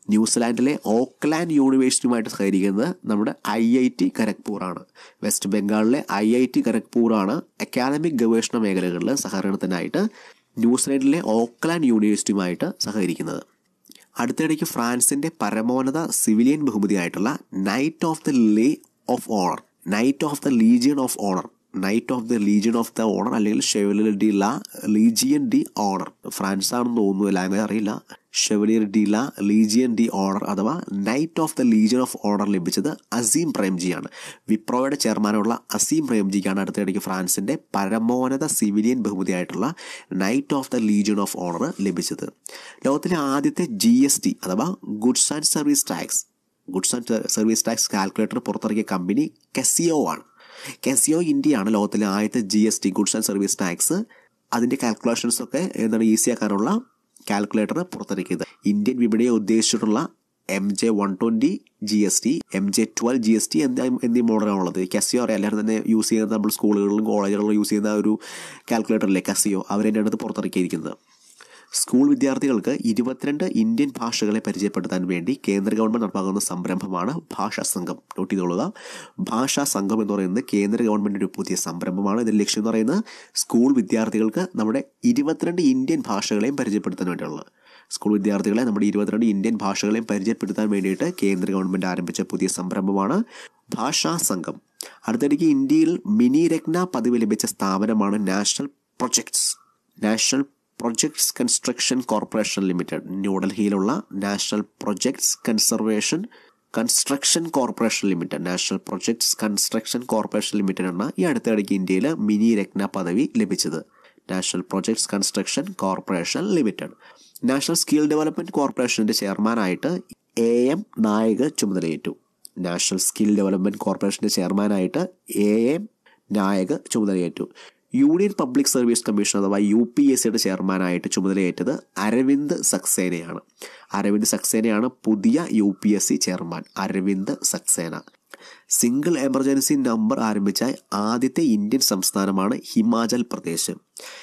ന്യൂസിലാൻഡിലെ ഓക്ലാൻഡ് യൂണിവേഴ്സിറ്റിയുമായിട്ട് സഹകരിക്കുന്നത് നമ്മുടെ ഐ ഐ ടി ഖരഗ്പൂറാണ് വെസ്റ്റ് ബംഗാളിലെ ഐ ഐ ടി ഖരഗ്പൂറാണ് അക്കാദമിക് ഗവേഷണ മേഖലകളിൽ സഹകരണത്തിനായിട്ട് ന്യൂസിലാൻഡിലെ ഓക്ലാൻഡ് യൂണിവേഴ്സിറ്റിയുമായിട്ട് സഹകരിക്കുന്നത് അടുത്തിടയ്ക്ക് ഫ്രാൻസിന്റെ പരമോന്നത സിവിലിയൻ ബഹുമതിയായിട്ടുള്ള knight of the le of Honour knight of the Legion of Honour knight of the Legion of the Honour അല്ലെങ്കിൽ chevalier de la Legion de Honour France ആണെന്ന് തോന്നുന്നു ലാംഗ്വേജ് അറിയില്ല chevalier de la Legion de Honour അഥവാ knight of the Legion of Honour ലഭിച്ചത് അസീം പ്രേംജിയാണ് വിപ്രോയുടെ ചെയർമാനുള്ള അസീം പ്രേംജിക്കാണ് അടുത്തിടയ്ക്ക് ഫ്രാൻസിന്റെ പരമോന്നത സിവിലിയൻ ബഹുമതിയായിട്ടുള്ള knight of the Legion of Honour ലഭിച്ചത് ലോകത്തിലെ ആദ്യത്തെ ജി എസ് ടി അഥവാ goods and service tax goods and service tax calculator പുറത്തിറക്കിയ കമ്പനി കെസിയോ ആണ് കെസിയോ ഇന്ത്യയാണ് ലോകത്തിലെ ആദ്യത്തെ G S T goods and service tax അതിൻ്റെ കാൽക്കുലേഷൻസ് ഒക്കെ എന്താണ് ഈസി ആക്കാനുള്ള കാൽക്കുലേറ്റർ പുറത്തിറക്കിയത് ഇന്ത്യൻ വിപണിയെ ഉദ്ദേശിച്ചിട്ടുള്ള M J one twenty G S T M J twelve G S T എന്നീ എന്നീ മോഡലാണുള്ളത് കസിയോ അറിയാം എല്ലാവരും തന്നെ യൂസ് ചെയ്യുന്നത് നമ്മൾ സ്കൂളുകളിലും കോളേജുകളിലും യൂസ് ചെയ്യുന്ന ഒരു കാൽക്കുലേറ്ററിലെ കസിയോ അവരെന്നെയാണ് ഇത് പുറത്തിറക്കിയിരിക്കുന്നത് സ്കൂൾ വിദ്യാർത്ഥികൾക്ക് ഇരുപത്തിരണ്ട് ഇന്ത്യൻ ഭാഷകളെ പരിചയപ്പെടുത്താൻ വേണ്ടി കേന്ദ്ര ഗവൺമെന്റ് നടപ്പാക്കുന്ന സംരംഭമാണ് ഭാഷാ സംഘം നോട്ട് ചെയ്തോളുക ഭാഷാ സംഘം എന്ന് പറയുന്നത് കേന്ദ്ര ഗവൺമെന്റിന്റെ ഒരു പുതിയ സംരംഭമാണ് ഇതിന്റെ ലക്ഷ്യം എന്ന് പറയുന്നത് സ്കൂൾ വിദ്യാർത്ഥികൾക്ക് നമ്മുടെ ഇരുപത്തിരണ്ട് ഇന്ത്യൻ ഭാഷകളെയും പരിചയപ്പെടുത്താൻ വേണ്ടിയുള്ളത് സ്കൂൾ വിദ്യാർത്ഥികളെ നമ്മുടെ ഇരുപത്തിരണ്ട് ഇന്ത്യൻ ഭാഷകളെയും പരിചയപ്പെടുത്താൻ വേണ്ടിയിട്ട് കേന്ദ്ര ഗവൺമെന്റ് ആരംഭിച്ച പുതിയ സംരംഭമാണ് ഭാഷാ സംഘം അടുത്തിടയ്ക്ക് ഇന്ത്യയിൽ മിനി രത്ന പദവി ലഭിച്ച സ്ഥാപനമാണ് national projects national projects construction corporation limited ന്യൂഡൽഹിയിലുള്ള national projects conservation construction corporation limited national projects construction corporation limited എന്ന ഈ അടുത്തിടയ്ക്ക് ഇന്ത്യയിൽ മിനി രത്ന പദവി ലഭിച്ചത് national projects construction corporation limited national skill development കോർപ്പറേഷന്റെ ചെയർമാനായിട്ട് എ എം നായക് ചുമതലയേറ്റു നാഷണൽ സ്കിൽ ഡെവലപ്മെന്റ് കോർപ്പറേഷന്റെ ചെയർമാനായിട്ട് എ എം നായക് ചുമതലയേറ്റു യൂണിയൻ പബ്ലിക് സർവീസ് കമ്മീഷൻ അഥവാ യു പി എസ് സിയുടെ ചെയർമാനായിട്ട് ചുമതലയേറ്റത് അരവിന്ദ് സക്സേനയാണ് അരവിന്ദ് സക്സേനയാണ് പുതിയ U P S C chairman Arvind Saxena single emergency number ആരംഭിച്ച ആദ്യത്തെ ഇന്ത്യൻ സംസ്ഥാനമാണ് Himachal Pradesh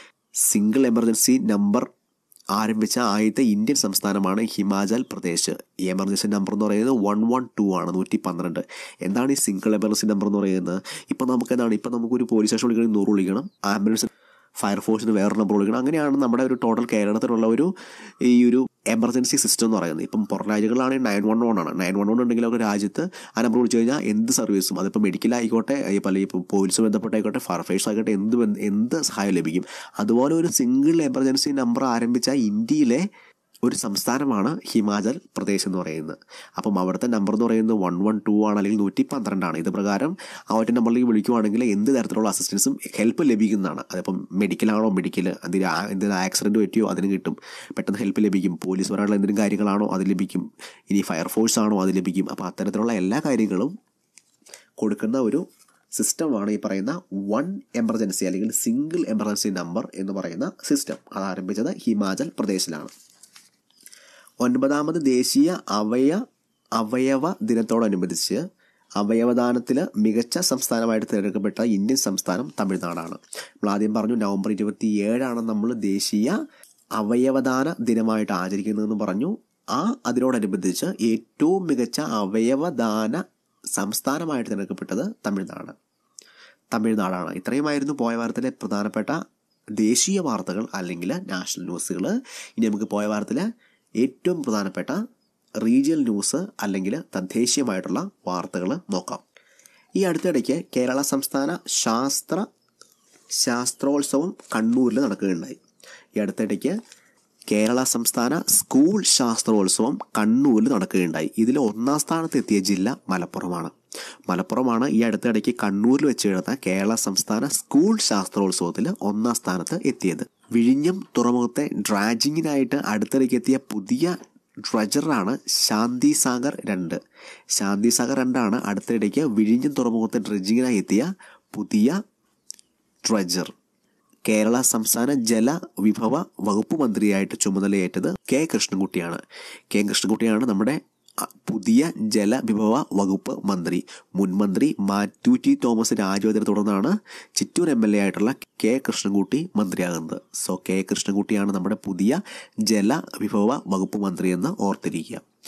single emergency number ആരംഭിച്ച ആദ്യത്തെ ഇന്ത്യൻ സംസ്ഥാനമാണ് ഹിമാചൽ പ്രദേശ് ഈ എമർജൻസി നമ്പർ എന്ന് പറയുന്നത് വൺ വൺ ടു ആണ് നൂറ്റി പന്ത്രണ്ട് എന്താണ് ഈ സിംഗിൾ എമർജൻസി നമ്പർ എന്ന് പറയുന്നത് ഇപ്പം നമുക്ക് എന്താണ് ഇപ്പം നമുക്കൊരു പോലീസ് സ്റ്റേഷൻ വിളിക്കണമെങ്കിൽ നൂറ് വിളിക്കണം ആംബുലൻസ് ഫയർഫോഴ്സിന് വേറെ നമ്പർ വിളിക്കണം അങ്ങനെയാണ് നമ്മുടെ ഒരു ടോട്ടൽ കേരളത്തിലുള്ള ഒരു ഈ ഒരു എമർജൻസി സിസ്റ്റം എന്ന് പറയുന്നത് ഇപ്പം പുറം രാജ്യങ്ങളിലാണെങ്കിൽ നയൻ വൺ വൺ ആണ് നയൻ വൺ വൺ ഉണ്ടെങ്കിലൊക്കെ രാജ്യത്ത് ആ നമ്പർ വിളിച്ചു കഴിഞ്ഞാൽ എന്ത് സർവീസും അതിപ്പോൾ മെഡിക്കൽ ആയിക്കോട്ടെ ഇപ്പം അല്ലെങ്കിൽ ഇപ്പോൾ പോലീസ് ബന്ധപ്പെട്ടായിക്കോട്ടെ ഫയർഫോഴ്സ് ആയിക്കോട്ടെ എന്ത് ബന്ധ- എന്ത് സഹായം ലഭിക്കും അതുപോലെ ഒരു സിംഗിൾ എമർജൻസി നമ്പർ ആരംഭിച്ച ഇന്ത്യയിലെ ഒരു സംസ്ഥാനമാണ് ഹിമാചൽ പ്രദേശ് എന്ന് പറയുന്നത് അപ്പം അവിടുത്തെ നമ്പർ എന്ന് പറയുന്നത് വൺ വൺ ടു ആണ് അല്ലെങ്കിൽ നൂറ്റി പന്ത്രണ്ടാണ് ഇത് പ്രകാരം ആ ഒറ്റ നമ്പറിലേക്ക് വിളിക്കുവാണെങ്കിൽ എന്ത് തരത്തിലുള്ള അസിസ്റ്റൻസും ഹെൽപ്പ് ലഭിക്കുന്നതാണ് അതിപ്പം മെഡിക്കലാണോ മെഡിക്കൽ എന്തെങ്കിലും ആ- എന്തെങ്കിലും ആക്സിഡൻറ്റ് പറ്റിയോ അതിന് കിട്ടും പെട്ടെന്ന് ഹെൽപ്പ് ലഭിക്കും പോലീസ് പറയാനുള്ള എന്തെങ്കിലും കാര്യങ്ങളാണോ അത് ലഭിക്കും ഇനി ഫയർഫോഴ്സ് ആണോ അത് ലഭിക്കും അപ്പോൾ അത്തരത്തിലുള്ള എല്ലാ കാര്യങ്ങളും കൊടുക്കുന്ന ഒരു സിസ്റ്റമാണ് ഈ പറയുന്ന വൺ എമർജൻസി അല്ലെങ്കിൽ സിംഗിൾ എമർജൻസി നമ്പർ എന്ന് പറയുന്ന സിസ്റ്റം അത് ആരംഭിച്ചത് ഹിമാചൽ പ്രദേശിലാണ് ഒൻപതാമത് ദേശീയ അവയ അവയവ ദിനത്തോടനുബന്ധിച്ച് അവയവദാനത്തിൽ മികച്ച സംസ്ഥാനമായിട്ട് തിരഞ്ഞെടുക്കപ്പെട്ട ഇന്ത്യൻ സംസ്ഥാനം തമിഴ്നാടാണ് നമ്മൾ ആദ്യം പറഞ്ഞു നവംബർ ഇരുപത്തി ഏഴാണ് നമ്മൾ ദേശീയ അവയവദാന ദിനമായിട്ട് ആചരിക്കുന്നതെന്ന് പറഞ്ഞു ആ അതിനോടനുബന്ധിച്ച് ഏറ്റവും മികച്ച അവയവദാന സംസ്ഥാനമായിട്ട് തിരഞ്ഞെടുക്കപ്പെട്ടത് തമിഴ്നാട് തമിഴ്നാടാണ് ഇത്രയുമായിരുന്നു പോയ വാരത്തിലെ പ്രധാനപ്പെട്ട ദേശീയ വാർത്തകൾ അല്ലെങ്കിൽ നാഷണൽ ന്യൂസുകൾ ഇനി നമുക്ക് പോയ വാരത്തിലെ ഏറ്റവും പ്രധാനപ്പെട്ട റീജിയൽ ന്യൂസ് അല്ലെങ്കിൽ തദ്ദേശീയമായിട്ടുള്ള വാർത്തകൾ നോക്കാം ഈ അടുത്തിടയ്ക്ക് കേരള സംസ്ഥാന ശാസ്ത്ര ശാസ്ത്രോത്സവം കണ്ണൂരിൽ നടക്കുകയുണ്ടായി ഈ അടുത്തിടയ്ക്ക് കേരള സംസ്ഥാന സ്കൂൾ ശാസ്ത്രോത്സവം കണ്ണൂരിൽ നടക്കുകയുണ്ടായി ഇതിൽ ഒന്നാം സ്ഥാനത്ത് എത്തിയ ജില്ല മലപ്പുറമാണ് മലപ്പുറമാണ് ഈ അടുത്തിടയ്ക്ക് കണ്ണൂരിൽ വെച്ച് നടന്ന കേരള സംസ്ഥാന സ്കൂൾ ശാസ്ത്രോത്സവത്തിൽ ഒന്നാം സ്ഥാനത്ത് എത്തിയത് വിഴിഞ്ഞം തുറമുഖത്തെ ഡ്രാജിങ്ങിനായിട്ട് അടുത്തിടയ്ക്ക് എത്തിയ പുതിയ ഡ്രജറാണ് ശാന്തി സാഗർ രണ്ട് ശാന്തി സാഗർ രണ്ടാണ് അടുത്തിടയ്ക്ക് വിഴിഞ്ഞം തുറമുഖത്തെ ഡ്രഡ്ജിങ്ങിനായി എത്തിയ പുതിയ ഡ്രജർ കേരള സംസ്ഥാന ജല വിഭവ വകുപ്പ് മന്ത്രിയായിട്ട് ചുമതലയേറ്റത് കെ കൃഷ്ണൻകുട്ടിയാണ് കെ കൃഷ്ണൻകുട്ടിയാണ് നമ്മുടെ അ, പുതിയ ജലവിഭവ വകുപ്പ് മന്ത്രി മുൻ മന്ത്രി മാത്യു ടി തോമസ് രാജിവെച്ചതിനെ തുടർന്നാണ് ചിറ്റൂർ എം എൽ എ ആയിട്ടുള്ള കെ കൃഷ്ണൻകുട്ടി മന്ത്രിയാകുന്നത് സോ കെ കൃഷ്ണൻകുട്ടിയാണ് നമ്മുടെ പുതിയ ജലവിഭവ വകുപ്പ് മന്ത്രി എന്ന് ഓർത്തിരിക്കുക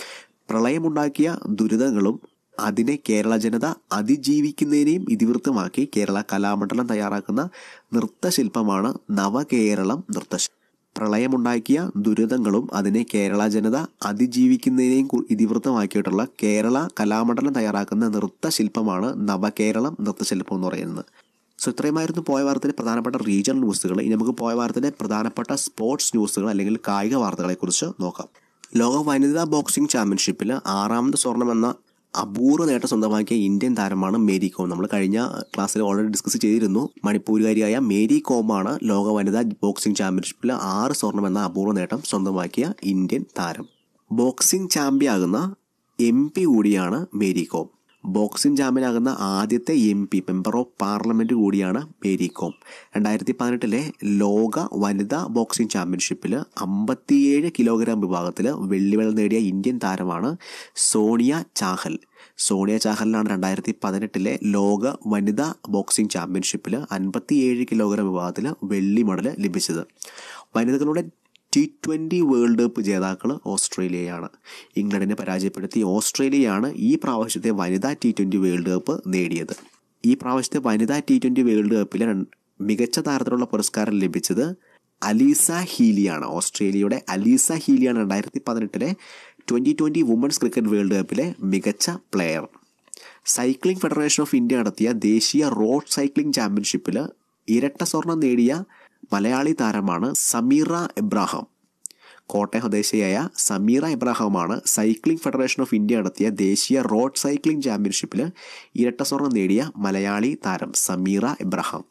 പ്രളയമുണ്ടാക്കിയ ദുരിതങ്ങളും അതിനെ കേരള ജനത അതിജീവിക്കുന്നതിനെയും ഇതിവൃത്തമാക്കി കേരള കലാമണ്ഡലം തയ്യാറാക്കുന്ന നൃത്തശില്പമാണ് നവകേരളം നൃത്തശില്പം പ്രളയമുണ്ടാക്കിയ ദുരിതങ്ങളും അതിനെ കേരള ജനത അതിജീവിക്കുന്നതിനെയും കു- ഇതിവൃത്തമാക്കിയിട്ടുള്ള കേരള കലാമണ്ഡലം തയ്യാറാക്കുന്ന നൃത്തശില്പമാണ് നവകേരളം നൃത്തശില്പം എന്ന് പറയുന്നത് സോ ഇത്രയുമായിരുന്നു പോയ വാരത്തിലെ പ്രധാനപ്പെട്ട റീജിയണൽ ന്യൂസുകൾ ഇനി നമുക്ക് പോയ വാരത്തിലെ പ്രധാനപ്പെട്ട സ്പോർട്സ് ന്യൂസുകൾ അല്ലെങ്കിൽ കായിക വാർത്തകളെക്കുറിച്ച് നോക്കാം ലോക വനിതാ ബോക്സിംഗ് ചാമ്പ്യൻഷിപ്പിൽ ആറാമത് സ്വർണമെന്ന അപൂർവ നേട്ടം സ്വന്തമാക്കിയ ഇന്ത്യൻ താരമാണ് മേരി കോം നമ്മൾ കഴിഞ്ഞ ക്ലാസ്സിൽ ഓൾറെഡി ഡിസ്കസ് ചെയ്തിരുന്നു മണിപ്പൂരുകാരിയായ മേരി കോമാണ് ലോക വനിതാ ബോക്സിംഗ് ചാമ്പ്യൻഷിപ്പിൽ ആറ് സ്വർണം എന്ന അപൂർവ നേട്ടം സ്വന്തമാക്കിയ ഇന്ത്യൻ താരം ബോക്സിംഗ് ചാമ്പ്യനാകുന്ന എം പി കൂടിയാണ് മേരി കോം ബോക്സിംഗ് ചാമ്പ്യനാകുന്ന ആദ്യത്തെ M P member of parliament കൂടിയാണ് മേരി കോം രണ്ടായിരത്തി പതിനെട്ടിലെ ലോക വനിതാ ബോക്സിംഗ് ചാമ്പ്യൻഷിപ്പിൽ അമ്പത്തിയേഴ് കിലോഗ്രാം വിഭാഗത്തിൽ വെള്ളിമെഡൽ നേടിയ ഇന്ത്യൻ താരമാണ് സോണിയ ചാഹൽ സോണിയ ചാഹലിനാണ് രണ്ടായിരത്തി പതിനെട്ടിലെ ലോക വനിതാ ബോക്സിംഗ് ചാമ്പ്യൻഷിപ്പിൽ അൻപത്തിയേഴ് കിലോഗ്രാം വിഭാഗത്തിൽ വെള്ളി മെഡൽ ലഭിച്ചത് വനിതകളുടെ ടി ട്വൻ്റി വേൾഡ് കപ്പ് ജേതാക്കൾ ഓസ്ട്രേലിയയാണ് ഇംഗ്ലണ്ടിനെ പരാജയപ്പെടുത്തി ഓസ്ട്രേലിയയാണ് ഈ പ്രാവശ്യത്തെ വനിതാ ടി ട്വൻ്റി വേൾഡ് കപ്പ് നേടിയത് ഈ പ്രാവശ്യത്തെ വനിതാ ടി ട്വൻ്റി വേൾഡ് കപ്പിലെ രണ്ട് മികച്ച താരത്തിലുള്ള പുരസ്കാരം ലഭിച്ചത് അലീസ ഹീലിയാണ് ഓസ്ട്രേലിയയുടെ അലീസ ഹീലിയാണ് രണ്ടായിരത്തി പതിനെട്ടിലെ twenty twenty women's cricket world കപ്പിലെ മികച്ച player cycling federation of India നടത്തിയ ദേശീയ റോഡ് സൈക്ലിംഗ് ചാമ്പ്യൻഷിപ്പിൽ ഇരട്ട സ്വർണം നേടിയ മലയാളി താരമാണ് സമീറ എബ്രാഹാം കോട്ടയം സ്വദേശിയായ സമീറ എബ്രാഹാമാണ് സൈക്ലിംഗ് ഫെഡറേഷൻ ഓഫ് ഇന്ത്യ നടത്തിയ ദേശീയ റോഡ് സൈക്ലിംഗ് ചാമ്പ്യൻഷിപ്പിൽ ഇരട്ട സ്വർണം നേടിയ മലയാളി താരം Sameera Abraham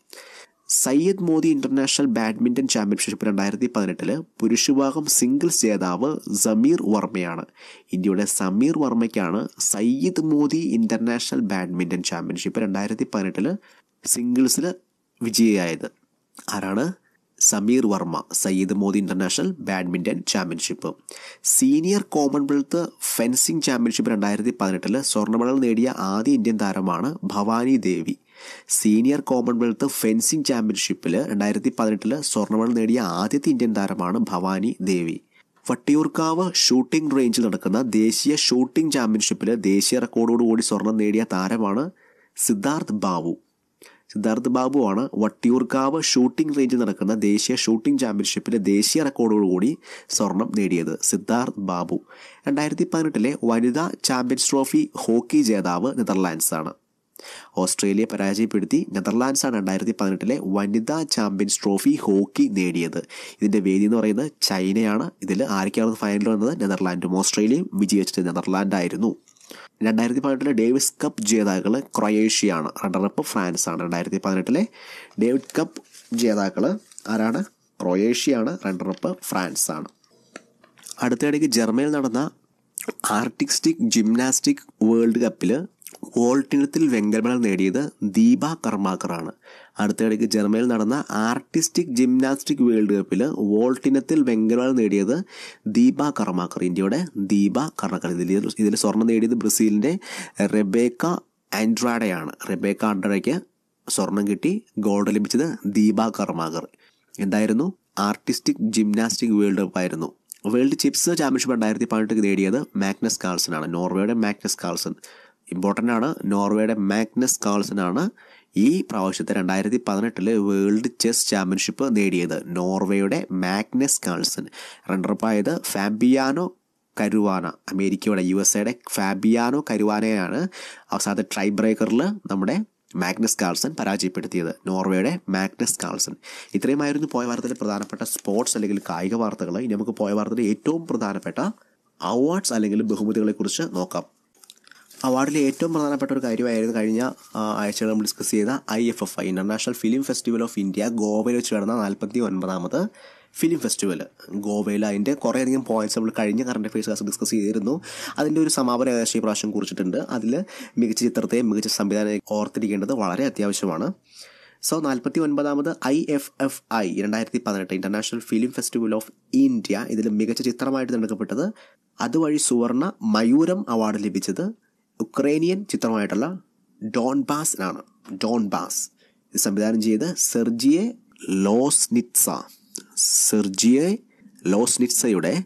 Syed Modi international badminton championship രണ്ടായിരത്തി പതിനെട്ടില് പുരുഷവിഭാഗം സിംഗിൾസ് ജേതാവ് സമീർ വർമ്മയാണ് ഇന്ത്യയുടെ സമീർ വർമ്മയ്ക്കാണ് Syed Modi international badminton championship രണ്ടായിരത്തി പതിനെട്ടില് സിംഗിൾസിൽ വിജയിയായത് ആരാണ് Sameer Varma Syed Modi international badminton championship senior commonwealth fencing championship രണ്ടായിരത്തി പതിനെട്ടില് സ്വർണ്ണ മെഡൽ നേടിയ ആദ്യ ഇന്ത്യൻ താരമാണ് Bhavani Devi senior commonwealth fencing ചാമ്പ്യൻഷിപ്പിൽ രണ്ടായിരത്തി പതിനെട്ടില് സ്വർണ്ണ മെഡൽ നേടിയ ആദ്യത്തെ ഇന്ത്യൻ താരമാണ് ഭവാനി ദേവി വട്ടിയൂർക്കാവ് ഷൂട്ടിംഗ് റേഞ്ചിൽ നടക്കുന്ന ദേശീയ ഷൂട്ടിംഗ് ചാമ്പ്യൻഷിപ്പിൽ ദേശീയ റെക്കോർഡോടുകൂടി സ്വർണം നേടിയ താരമാണ് സിദ്ധാർത്ഥ് ബാബു സിദ്ധാർത്ഥ് ബാബുവാണ് വട്ടിയൂർക്കാവ് ഷൂട്ടിംഗ് റേഞ്ചിൽ നടക്കുന്ന ദേശീയ ഷൂട്ടിംഗ് ചാമ്പ്യൻഷിപ്പിൽ ദേശീയ റെക്കോർഡോടുകൂടി സ്വർണം നേടിയത് സിദ്ധാർത്ഥ് ബാബു രണ്ടായിരത്തി പതിനെട്ടിലെ വനിതാ ചാമ്പ്യൻസ് ട്രോഫി ഹോക്കി ജേതാവ് നെതർലാൻഡ്സാണ് ഓസ്ട്രേലിയ പരാജയപ്പെടുത്തി നെതർലാൻഡ്സാണ് രണ്ടായിരത്തി പതിനെട്ടിലെ വനിതാ ചാമ്പ്യൻസ് ട്രോഫി ഹോക്കി നേടിയത് ഇതിന്റെ വേദി എന്ന് പറയുന്നത് ചൈനയാണ് ഇതിൽ ആരൊക്കെയാണ് ഫൈനലിൽ വന്നത് നെതർലാൻഡും ഓസ്ട്രേലിയയും വിജയിച്ചത് നെതർലാൻഡായിരുന്നു രണ്ടായിരത്തി പതിനെട്ടിലെ ഡേവിസ് കപ്പ് ജേതാക്കൾ ക്രൊയേഷ്യയാണ് റണ്ണറപ്പ് ഫ്രാൻസ് ആണ് രണ്ടായിരത്തി പതിനെട്ടിലെ ഡേവിഡ് കപ്പ് ജേതാക്കൾ ആരാണ് ക്രൊയേഷ്യയാണ് റണ്ണറപ്പ് ഫ്രാൻസ് ആണ് അടുത്തിടയ്ക്ക് ജർമ്മനിയിൽ നടന്ന ആർട്ടിസ്റ്റിക് ജിംനാസ്റ്റിക് വേൾഡ് കപ്പിൽ വോൾട്ടിനത്തിൽ വെങ്കല മെഡൽ നേടിയത് ദീപ കർമാക്കറാണ് അടുത്തിടയ്ക്ക് ജർമ്മനിയിൽ നടന്ന ആർട്ടിസ്റ്റിക് ജിംനാസ്റ്റിക് വേൾഡ് കപ്പിൽ വോൾട്ടിനത്തിൽ വെങ്കല മെഡൽ നേടിയത് ദീപ കർമാക്കർ ഇന്ത്യയുടെ ദീപ കർമാക്കർ ഇതിൽ ഇതിൽ സ്വർണം നേടിയത് ബ്രസീലിൻ്റെ റെബേക്ക ആൻഡ്രാഡയാണ് റെബേക്ക ആൻഡ്രാഡയ്ക്ക് സ്വർണം കിട്ടി ഗോൾഡ് ലഭിച്ചത് ദീപ കർമാകർ എന്തായിരുന്നു ആർട്ടിസ്റ്റിക് ജിംനാസ്റ്റിക് വേൾഡ് കപ്പ് ആയിരുന്നു വേൾഡ് ചിപ്സ് ചാമ്പ്യൻഷിപ്പ് രണ്ടായിരത്തി പതിനെട്ട് നേടിയത് മാഗ്നസ് കാൾസൺ ആണ് നോർവേയുടെ മാഗ്നസ് കാൾസൺ ഇമ്പോർട്ടൻ്റ് ആണ് നോർവേയുടെ മാഗ്നസ് കാൾസൺ ആണ് ഈ പ്രാവശ്യത്തെ രണ്ടായിരത്തി പതിനെട്ടില് വേൾഡ് ചെസ് ചാമ്പ്യൻഷിപ്പ് നേടിയത് നോർവേയുടെ മാഗ്നസ് കാൾസൺ റണ്ണറപ്പായത് ഫാബിയാനോ കരുവാന അമേരിക്കയുടെ യു എസ് എയുടെ ഫാബിയാനോ കരുവാനയാണ് അവസാനത്തെ ട്രൈ ബ്രേക്കറിൽ നമ്മുടെ മാഗ്നസ് കാൾസൺ പരാജയപ്പെടുത്തിയത് നോർവേയുടെ മാഗ്നസ് കാൾസൺ ഇത്രയുമായിരുന്നു പോയ വാർത്തയിലെ പ്രധാനപ്പെട്ട സ്പോർട്സ് അല്ലെങ്കിൽ കായിക വാർത്തകൾ ഇനി നമുക്ക് പോയ വാർത്തയിലെ ഏറ്റവും പ്രധാനപ്പെട്ട അവാർഡ്സ് അല്ലെങ്കിൽ ബഹുമതികളെക്കുറിച്ച് നോക്കാം അവാർഡിലെ ഏറ്റവും പ്രധാനപ്പെട്ട ഒരു കാര്യമായിരുന്നു കഴിഞ്ഞ ആ, ആഴ്ചകൾ നമ്മൾ ഡിസ്കസ് ചെയ്ത I F F I international film festival of India ഗോവയിൽ വെച്ച് നടന്ന നാൽപ്പത്തി ഒൻപതാമത് ഫിലിം ഫെസ്റ്റിവൽ ഗോവയിൽ അതിൻ്റെ കുറേയധികം പോയിന്റ്സ് നമ്മൾ കഴിഞ്ഞ കറണ്ട് അഫയേഴ്സ് ക്ലാസ് ഡിസ്കസ് ചെയ്തിരുന്നു അതിൻ്റെ ഒരു സമാപന ഏകദേശം ഈ പ്രാവശ്യം കുറിച്ചിട്ടുണ്ട് അതിൽ മികച്ച ചിത്രത്തെയും മികച്ച സംവിധാനം ഓർത്തിരിക്കേണ്ടത് വളരെ അത്യാവശ്യമാണ് സോ നാൽപ്പത്തി ഒൻപതാമത് ഐ എഫ് എഫ് ഐ രണ്ടായിരത്തി പതിനെട്ട് international film festival of India ഇതിൽ മികച്ച ചിത്രമായിട്ട് തിരഞ്ഞെടുക്കപ്പെട്ടത് അതുവഴി സുവർണ മയൂരം അവാർഡ് ലഭിച്ചത് ഉക്രൈനിയൻ ചിത്രമായിട്ടുള്ള ഡോൺ ബാസിനാണ് ഡോൺ ബാസ് ഇത് സംവിധാനം ചെയ്ത് സെർജിയെ ലോസ്നിറ്റ്സ സെർജിയെ ലോസ്നിറ്റ്സയുടെ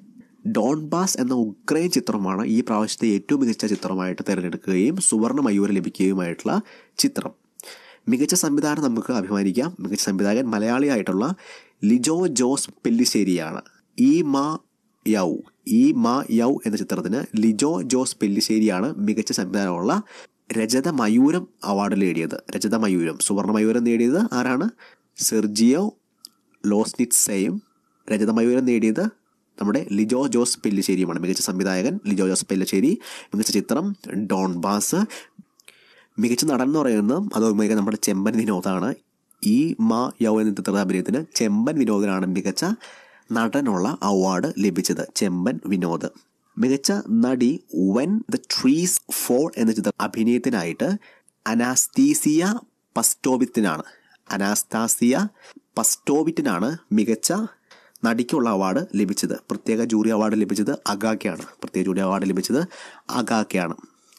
ഡോൺബാസ് എന്ന ഉക്രൈൻ ചിത്രമാണ് ഈ പ്രാവശ്യത്തെ ഏറ്റവും മികച്ച ചിത്രമായിട്ട് തിരഞ്ഞെടുക്കുകയും സുവർണ മയൂരം ലഭിക്കുകയുമായിട്ടുള്ള ചിത്രം മികച്ച സംവിധാനം നമുക്ക് അഭിമാനിക്കാം മികച്ച സംവിധായകൻ മലയാളിയായിട്ടുള്ള ലിജോ ജോസ് പെല്ലിശ്ശേരിയാണ് ഈ മാ യൗ ഈ മാ യൗ എന്ന ചിത്രത്തിന് ലിജോ ജോസ് പെല്ലിശ്ശേരിയാണ് മികച്ച സംവിധാനമുള്ള രജത മയൂരം അവാർഡ് നേടിയത് രജത മയൂരം സുവർണ മയൂരം നേടിയത് ആരാണ് സെർജിയോ ലോസ്നിറ്റ്സയും രജത മയൂരം നേടിയത് നമ്മുടെ ലിജോ ജോസ് പെല്ലിശ്ശേരിയുമാണ് മികച്ച സംവിധായകൻ ലിജോ ജോസ് പെല്ലിശ്ശേരി മികച്ച ചിത്രം ഡോൺ ബാസ് മികച്ച നടൻ എന്ന് പറയുന്നത് അത് മികച്ച നമ്മുടെ ചെമ്പൻ വിനോദാണ് ഈ മാ യൗ എന്ന ചിത്രത്തിന്റെ അഭിനയത്തിന് ചെമ്പൻ വിനോദിനാണ് മികച്ച നടനുള്ള അവാർഡ് ലഭിച്ചത് ചെമ്പൻ വിനോദ് മികച്ച നടി വെൻ ദ ട്രീസ് ഫോൾ എന്ന ചിത്രം അഭിനയത്തിനായിട്ട് അനാസ്തീസിയ പസ്റ്റോവിത്തിനാണ് അനാസ്താസിയ പസ്റ്റോവിറ്റിനാണ് മികച്ച നടിക്കുള്ള അവാർഡ് ലഭിച്ചത് പ്രത്യേക ജൂറി അവാർഡ് ലഭിച്ചത് അഗാക്കയാണ് പ്രത്യേക ജൂറി അവാർഡ് ലഭിച്ചത് അഗാക്കയാണ്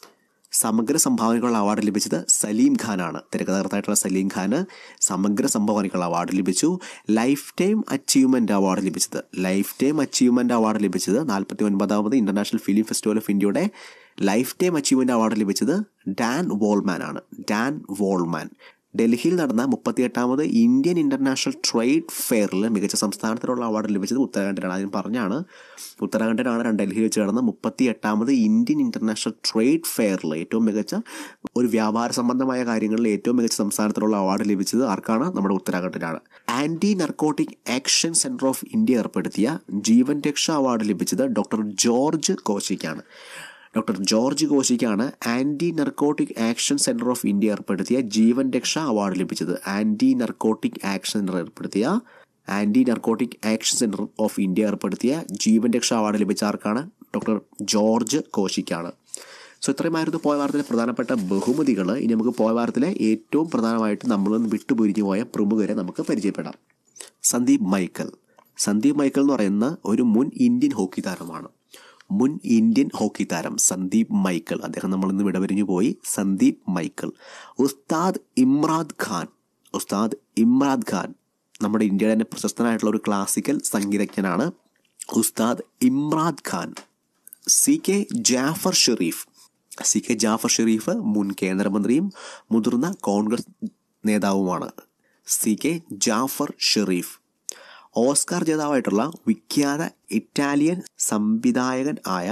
സമഗ്ര സംഭാവനയ്ക്കുള്ള അവാർഡ് ലഭിച്ചത് സലീം ഖാനാണ് തിരക്കഥാകൃത്തായിട്ടുള്ള സലീം ഖാന് സമഗ്ര സംഭാവനയ്ക്കുള്ള അവാർഡ് ലഭിച്ചു ലൈഫ് ടൈം അച്ചീവ്മെൻ്റ് അവാർഡ് ലഭിച്ചത് ലൈഫ് ടൈം അച്ചീവ്മെൻ്റ് അവാർഡ് ലഭിച്ചത് നാൽപ്പത്തി ഒൻപതാമത് ഇൻ്റർനാഷണൽ ഫിലിം ഫെസ്റ്റിവൽ ഓഫ് ഇന്ത്യയുടെ ലൈഫ് ടൈം അച്ചീവ്മെൻ്റ് അവാർഡ് ലഭിച്ചത് ഡാൻ വോൾമാൻ ആണ് ഡാൻ വോൾമാൻ ഡൽഹിയിൽ നടന്ന മുപ്പത്തിയെട്ടാമത് ഇന്ത്യൻ ഇന്റർനാഷണൽ ട്രേഡ് ഫെയറിൽ മികച്ച സംസ്ഥാനത്തിനുള്ള അവാർഡ് ലഭിച്ചത് ഉത്തരാഖണ്ഡിനാണ് അതിന് പറഞ്ഞാണ് ഉത്തരാഖണ്ഡിനാണ് ഡൽഹിയിൽ വെച്ച് നടന്ന മുപ്പത്തി എട്ടാമത് ഇന്ത്യൻ ഇന്റർനാഷണൽ ട്രേഡ് ഫെയറിൽ ഏറ്റവും മികച്ച ഒരു വ്യാപാര സംബന്ധമായ കാര്യങ്ങളിൽ ഏറ്റവും മികച്ച സംസ്ഥാനത്തിനുള്ള അവാർഡ് ലഭിച്ചത് ആർക്കാണ് നമ്മുടെ ഉത്തരാഖണ്ഡിനാണ് anti narcotic action centre of India ഏർപ്പെടുത്തിയ ജീവൻ രക്ഷ അവാർഡ് ലഭിച്ചത് ഡോക്ടർ ജോർജ് കോശിക്കാണ് ഡോക്ടർ ജോർജ് കോശിക്കാണ് anti narcotic action centre of India ഏർപ്പെടുത്തിയ ജീവൻ രക്ഷ അവാർഡ് ലഭിച്ചത് ആന്റി നർക്കോട്ടിക് ആക്ഷൻ സെന്റർ ഏർപ്പെടുത്തിയ anti narcotic action centre of India ഏർപ്പെടുത്തിയ ജീവൻ രക്ഷ അവാർഡ് ലഭിച്ച ആർക്കാണ് ഡോക്ടർ ജോർജ് കോശിക്കാണ് സോ ഇത്രയുമായിരുന്നു പോയ വാരത്തിലെ പ്രധാനപ്പെട്ട ബഹുമതികൾ ഇനി നമുക്ക് പോയ വാരത്തിലെ ഏറ്റവും പ്രധാനമായിട്ട് നമ്മൾ വിട്ടുപിരിഞ്ഞു പോയ പ്രമുഖരെ നമുക്ക് പരിചയപ്പെടാം സന്ദീപ് മൈക്കൽ സന്ദീപ് മൈക്കൽ എന്ന് പറയുന്ന ഒരു മുൻ ഇന്ത്യൻ ഹോക്കി താരമാണ് മുൻ ഇന്ത്യൻ ഹോക്കി താരം സന്ദീപ് മൈക്കൽ അദ്ദേഹം നമ്മൾ ഇന്ന് വിടവരിഞ്ഞു പോയി സന്ദീപ് മൈക്കൽ ഉസ്താദ് ഇമ്രാദ് ഖാൻ ഉസ്താദ് ഇമ്രാദ് ഖാൻ നമ്മുടെ ഇന്ത്യയുടെ തന്നെ പ്രശസ്തനായിട്ടുള്ള ഒരു ക്ലാസിക്കൽ സംഗീതജ്ഞനാണ് Ustad Imrat Khan C K Jaffer Sharief C K Jaffer Sharief മുൻ കേന്ദ്രമന്ത്രിയും മുതിർന്ന കോൺഗ്രസ് നേതാവുമാണ് C K Jaffer Sharief Oscar ജേതാവായിട്ടുള്ള വിഖ്യാത ഇറ്റാലിയൻ സംവിധായകൻ ആയ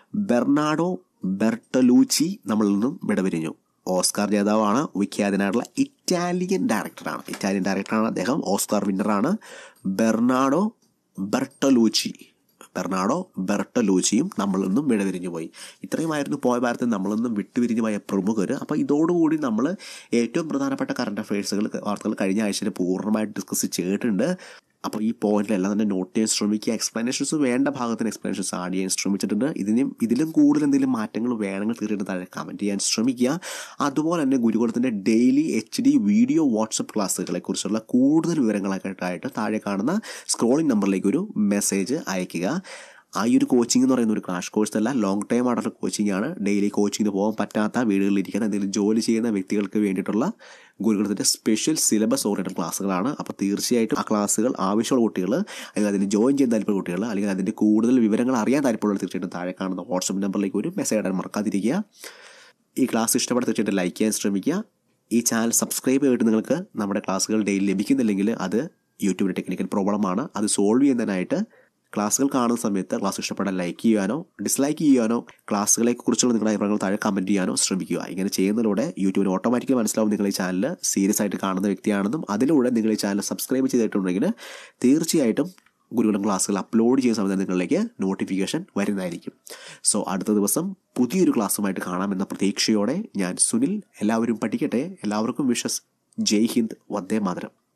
ബെർണാഡോ ബെർട്ടലൂച്ചി നമ്മളിൽ നിന്നും വിടപിരിഞ്ഞു ഓസ്കാർ ജേതാവാണ് വിഖ്യാതനായിട്ടുള്ള ഇറ്റാലിയൻ ഡയറക്ടറാണ് ഇറ്റാലിയൻ ഡയറക്ടറാണ് അദ്ദേഹം ഓസ്കാർ വിന്നറാണ് ബെർണാഡോ ബെർട്ടലൂച്ചി ബെർണാഡോ ബെർട്ടലൂച്ചിയും നമ്മളിൽ നിന്നും വിടവിരിഞ്ഞു പോയി ഇത്രയുമായിരുന്നു പോയ ഭാരത്തിൽ നമ്മളിൽ നിന്നും വിട്ടുപിരിഞ്ഞു പോയ പ്രമുഖർ അപ്പോൾ ഇതോടുകൂടി നമ്മൾ ഏറ്റവും പ്രധാനപ്പെട്ട കറണ്ട് അഫയേഴ്സുകൾ വാർത്തകൾ കഴിഞ്ഞ ആഴ്ചയിൽ പൂർണ്ണമായിട്ട് ഡിസ്കസ് ചെയ്തിട്ടുണ്ട് അപ്പോൾ ഈ പോയിന്റിലെല്ലാം തന്നെ നോട്ട് ചെയ്യാൻ ശ്രമിക്കുക എക്സ്പ്ലനേഷൻസ് വേണ്ട ഭാഗത്തിന് എക്സ്പ്ലനേഷൻസ് ആഡ് ചെയ്യാൻ ശ്രമിച്ചിട്ടുണ്ട് ഇതിനും ഇതിലും കൂടുതൽ എന്തെങ്കിലും മാറ്റങ്ങൾ വേണമെങ്കിൽ തീർച്ചയായിട്ടും താഴെ കമൻറ്റ് ചെയ്യാൻ ശ്രമിക്കുക അതുപോലെ തന്നെ ഗുരുകുലത്തിൻ്റെ daily H D video WhatsApp ക്ലാസ്സുകളെ കുറിച്ചുള്ള കൂടുതൽ വിവരങ്ങളൊക്കെ ആയിട്ട് താഴെ കാണുന്ന സ്ക്രോളിംഗ് നമ്പറിലേക്ക് ഒരു മെസ്സേജ് അയയ്ക്കുക ആ ഈ ഒരു കോച്ചിങ് എന്ന് പറയുന്ന ഒരു ക്രാഷ് കോഴ്സ് അല്ല ലോങ് ടൈം ആയിട്ടുള്ള കോച്ചിങ് ആണ് ഡെയിലി കോച്ചിങ്ങിന് പോകാൻ പറ്റാത്ത വീടുകളിലിരിക്കുന്ന എന്തെങ്കിലും ജോലി ചെയ്യുന്ന വ്യക്തികൾക്ക് വേണ്ടിയിട്ടുള്ള ഗുരുകുലത്തിൻ്റെ സ്പെഷ്യൽ സിലബസ് ഓറിയൻറ്റഡ് ക്ലാസ്സുകളാണ് അപ്പോൾ തീർച്ചയായിട്ടും ആ ക്ലാസ്സുകൾ ആവശ്യമുള്ള കുട്ടികൾ അല്ലെങ്കിൽ അതിന് ജോയിൻ ചെയ്യാൻ താല്പര്യമുള്ള കുട്ടികൾ അല്ലെങ്കിൽ അതിൻ്റെ കൂടുതൽ വിവരങ്ങൾ അറിയാൻ താല്പര്യമുള്ള തീർച്ചയായിട്ടും താഴെ കാണുന്ന വാട്സപ്പ് നമ്പറിലേക്ക് ഒരു മെസ്സേജ് ഇടാൻ മറക്കാതിരിക്കുക ഈ ക്ലാസ് ഇഷ്ടപ്പെട്ട തീർച്ചയായിട്ടും ലൈക്ക് ചെയ്യാൻ ശ്രമിക്കുക ഈ ചാനൽ സബ്സ്ക്രൈബ് ചെയ്തിട്ട് നിങ്ങൾക്ക് നമ്മുടെ ക്ലാസ്സുകൾ ഡെയിലി ലഭിക്കുന്നില്ലെങ്കിൽ അത് യൂട്യൂബിൻ്റെ ടെക്നിക്കൽ പ്രോബ്ലമാണ് അത് സോൾവ് ചെയ്യുന്നതിനായിട്ട് ക്ലാസ്സുകൾ കാണുന്ന സമയത്ത് ക്ലാസ് ഇഷ്ടപ്പെടാൻ ലൈക്ക് ചെയ്യാനോ ഡിസ്ലൈക്ക് ചെയ്യാനോ ക്ലാസ്സുകളെ കുറിച്ചുള്ള നിങ്ങളുടെ അഭിപ്രായങ്ങൾ താഴെ കമൻറ്റ് ചെയ്യാനോ ശ്രമിക്കുക ഇങ്ങനെ ചെയ്യുന്നതിലൂടെ യൂട്യൂബിന് ഓട്ടോമാറ്റിക്കലി മനസ്സിലാവും നിങ്ങൾ ഈ ചാനൽ സീരിയസ് ആയിട്ട് കാണുന്ന വ്യക്തിയാണെന്നും അതിലൂടെ നിങ്ങൾ ഈ ചാനൽ സബ്സ്ക്രൈബ് ചെയ്തിട്ടുണ്ടെങ്കിൽ തീർച്ചയായിട്ടും ഗുരുകുലം ക്ലാസ്സുകൾ അപ്ലോഡ് ചെയ്യുന്ന സമയത്ത് നിങ്ങളിലേക്ക് നോട്ടിഫിക്കേഷൻ വരുന്നതായിരിക്കും സോ അടുത്ത ദിവസം പുതിയൊരു ക്ലാസ്സുമായിട്ട് കാണാമെന്ന പ്രതീക്ഷയോടെ ഞാൻ സുനിൽ എല്ലാവരും പഠിക്കട്ടെ എല്ലാവർക്കും വിഷസ് ജയ് ഹിന്ദ് വന്ദേ മാതരം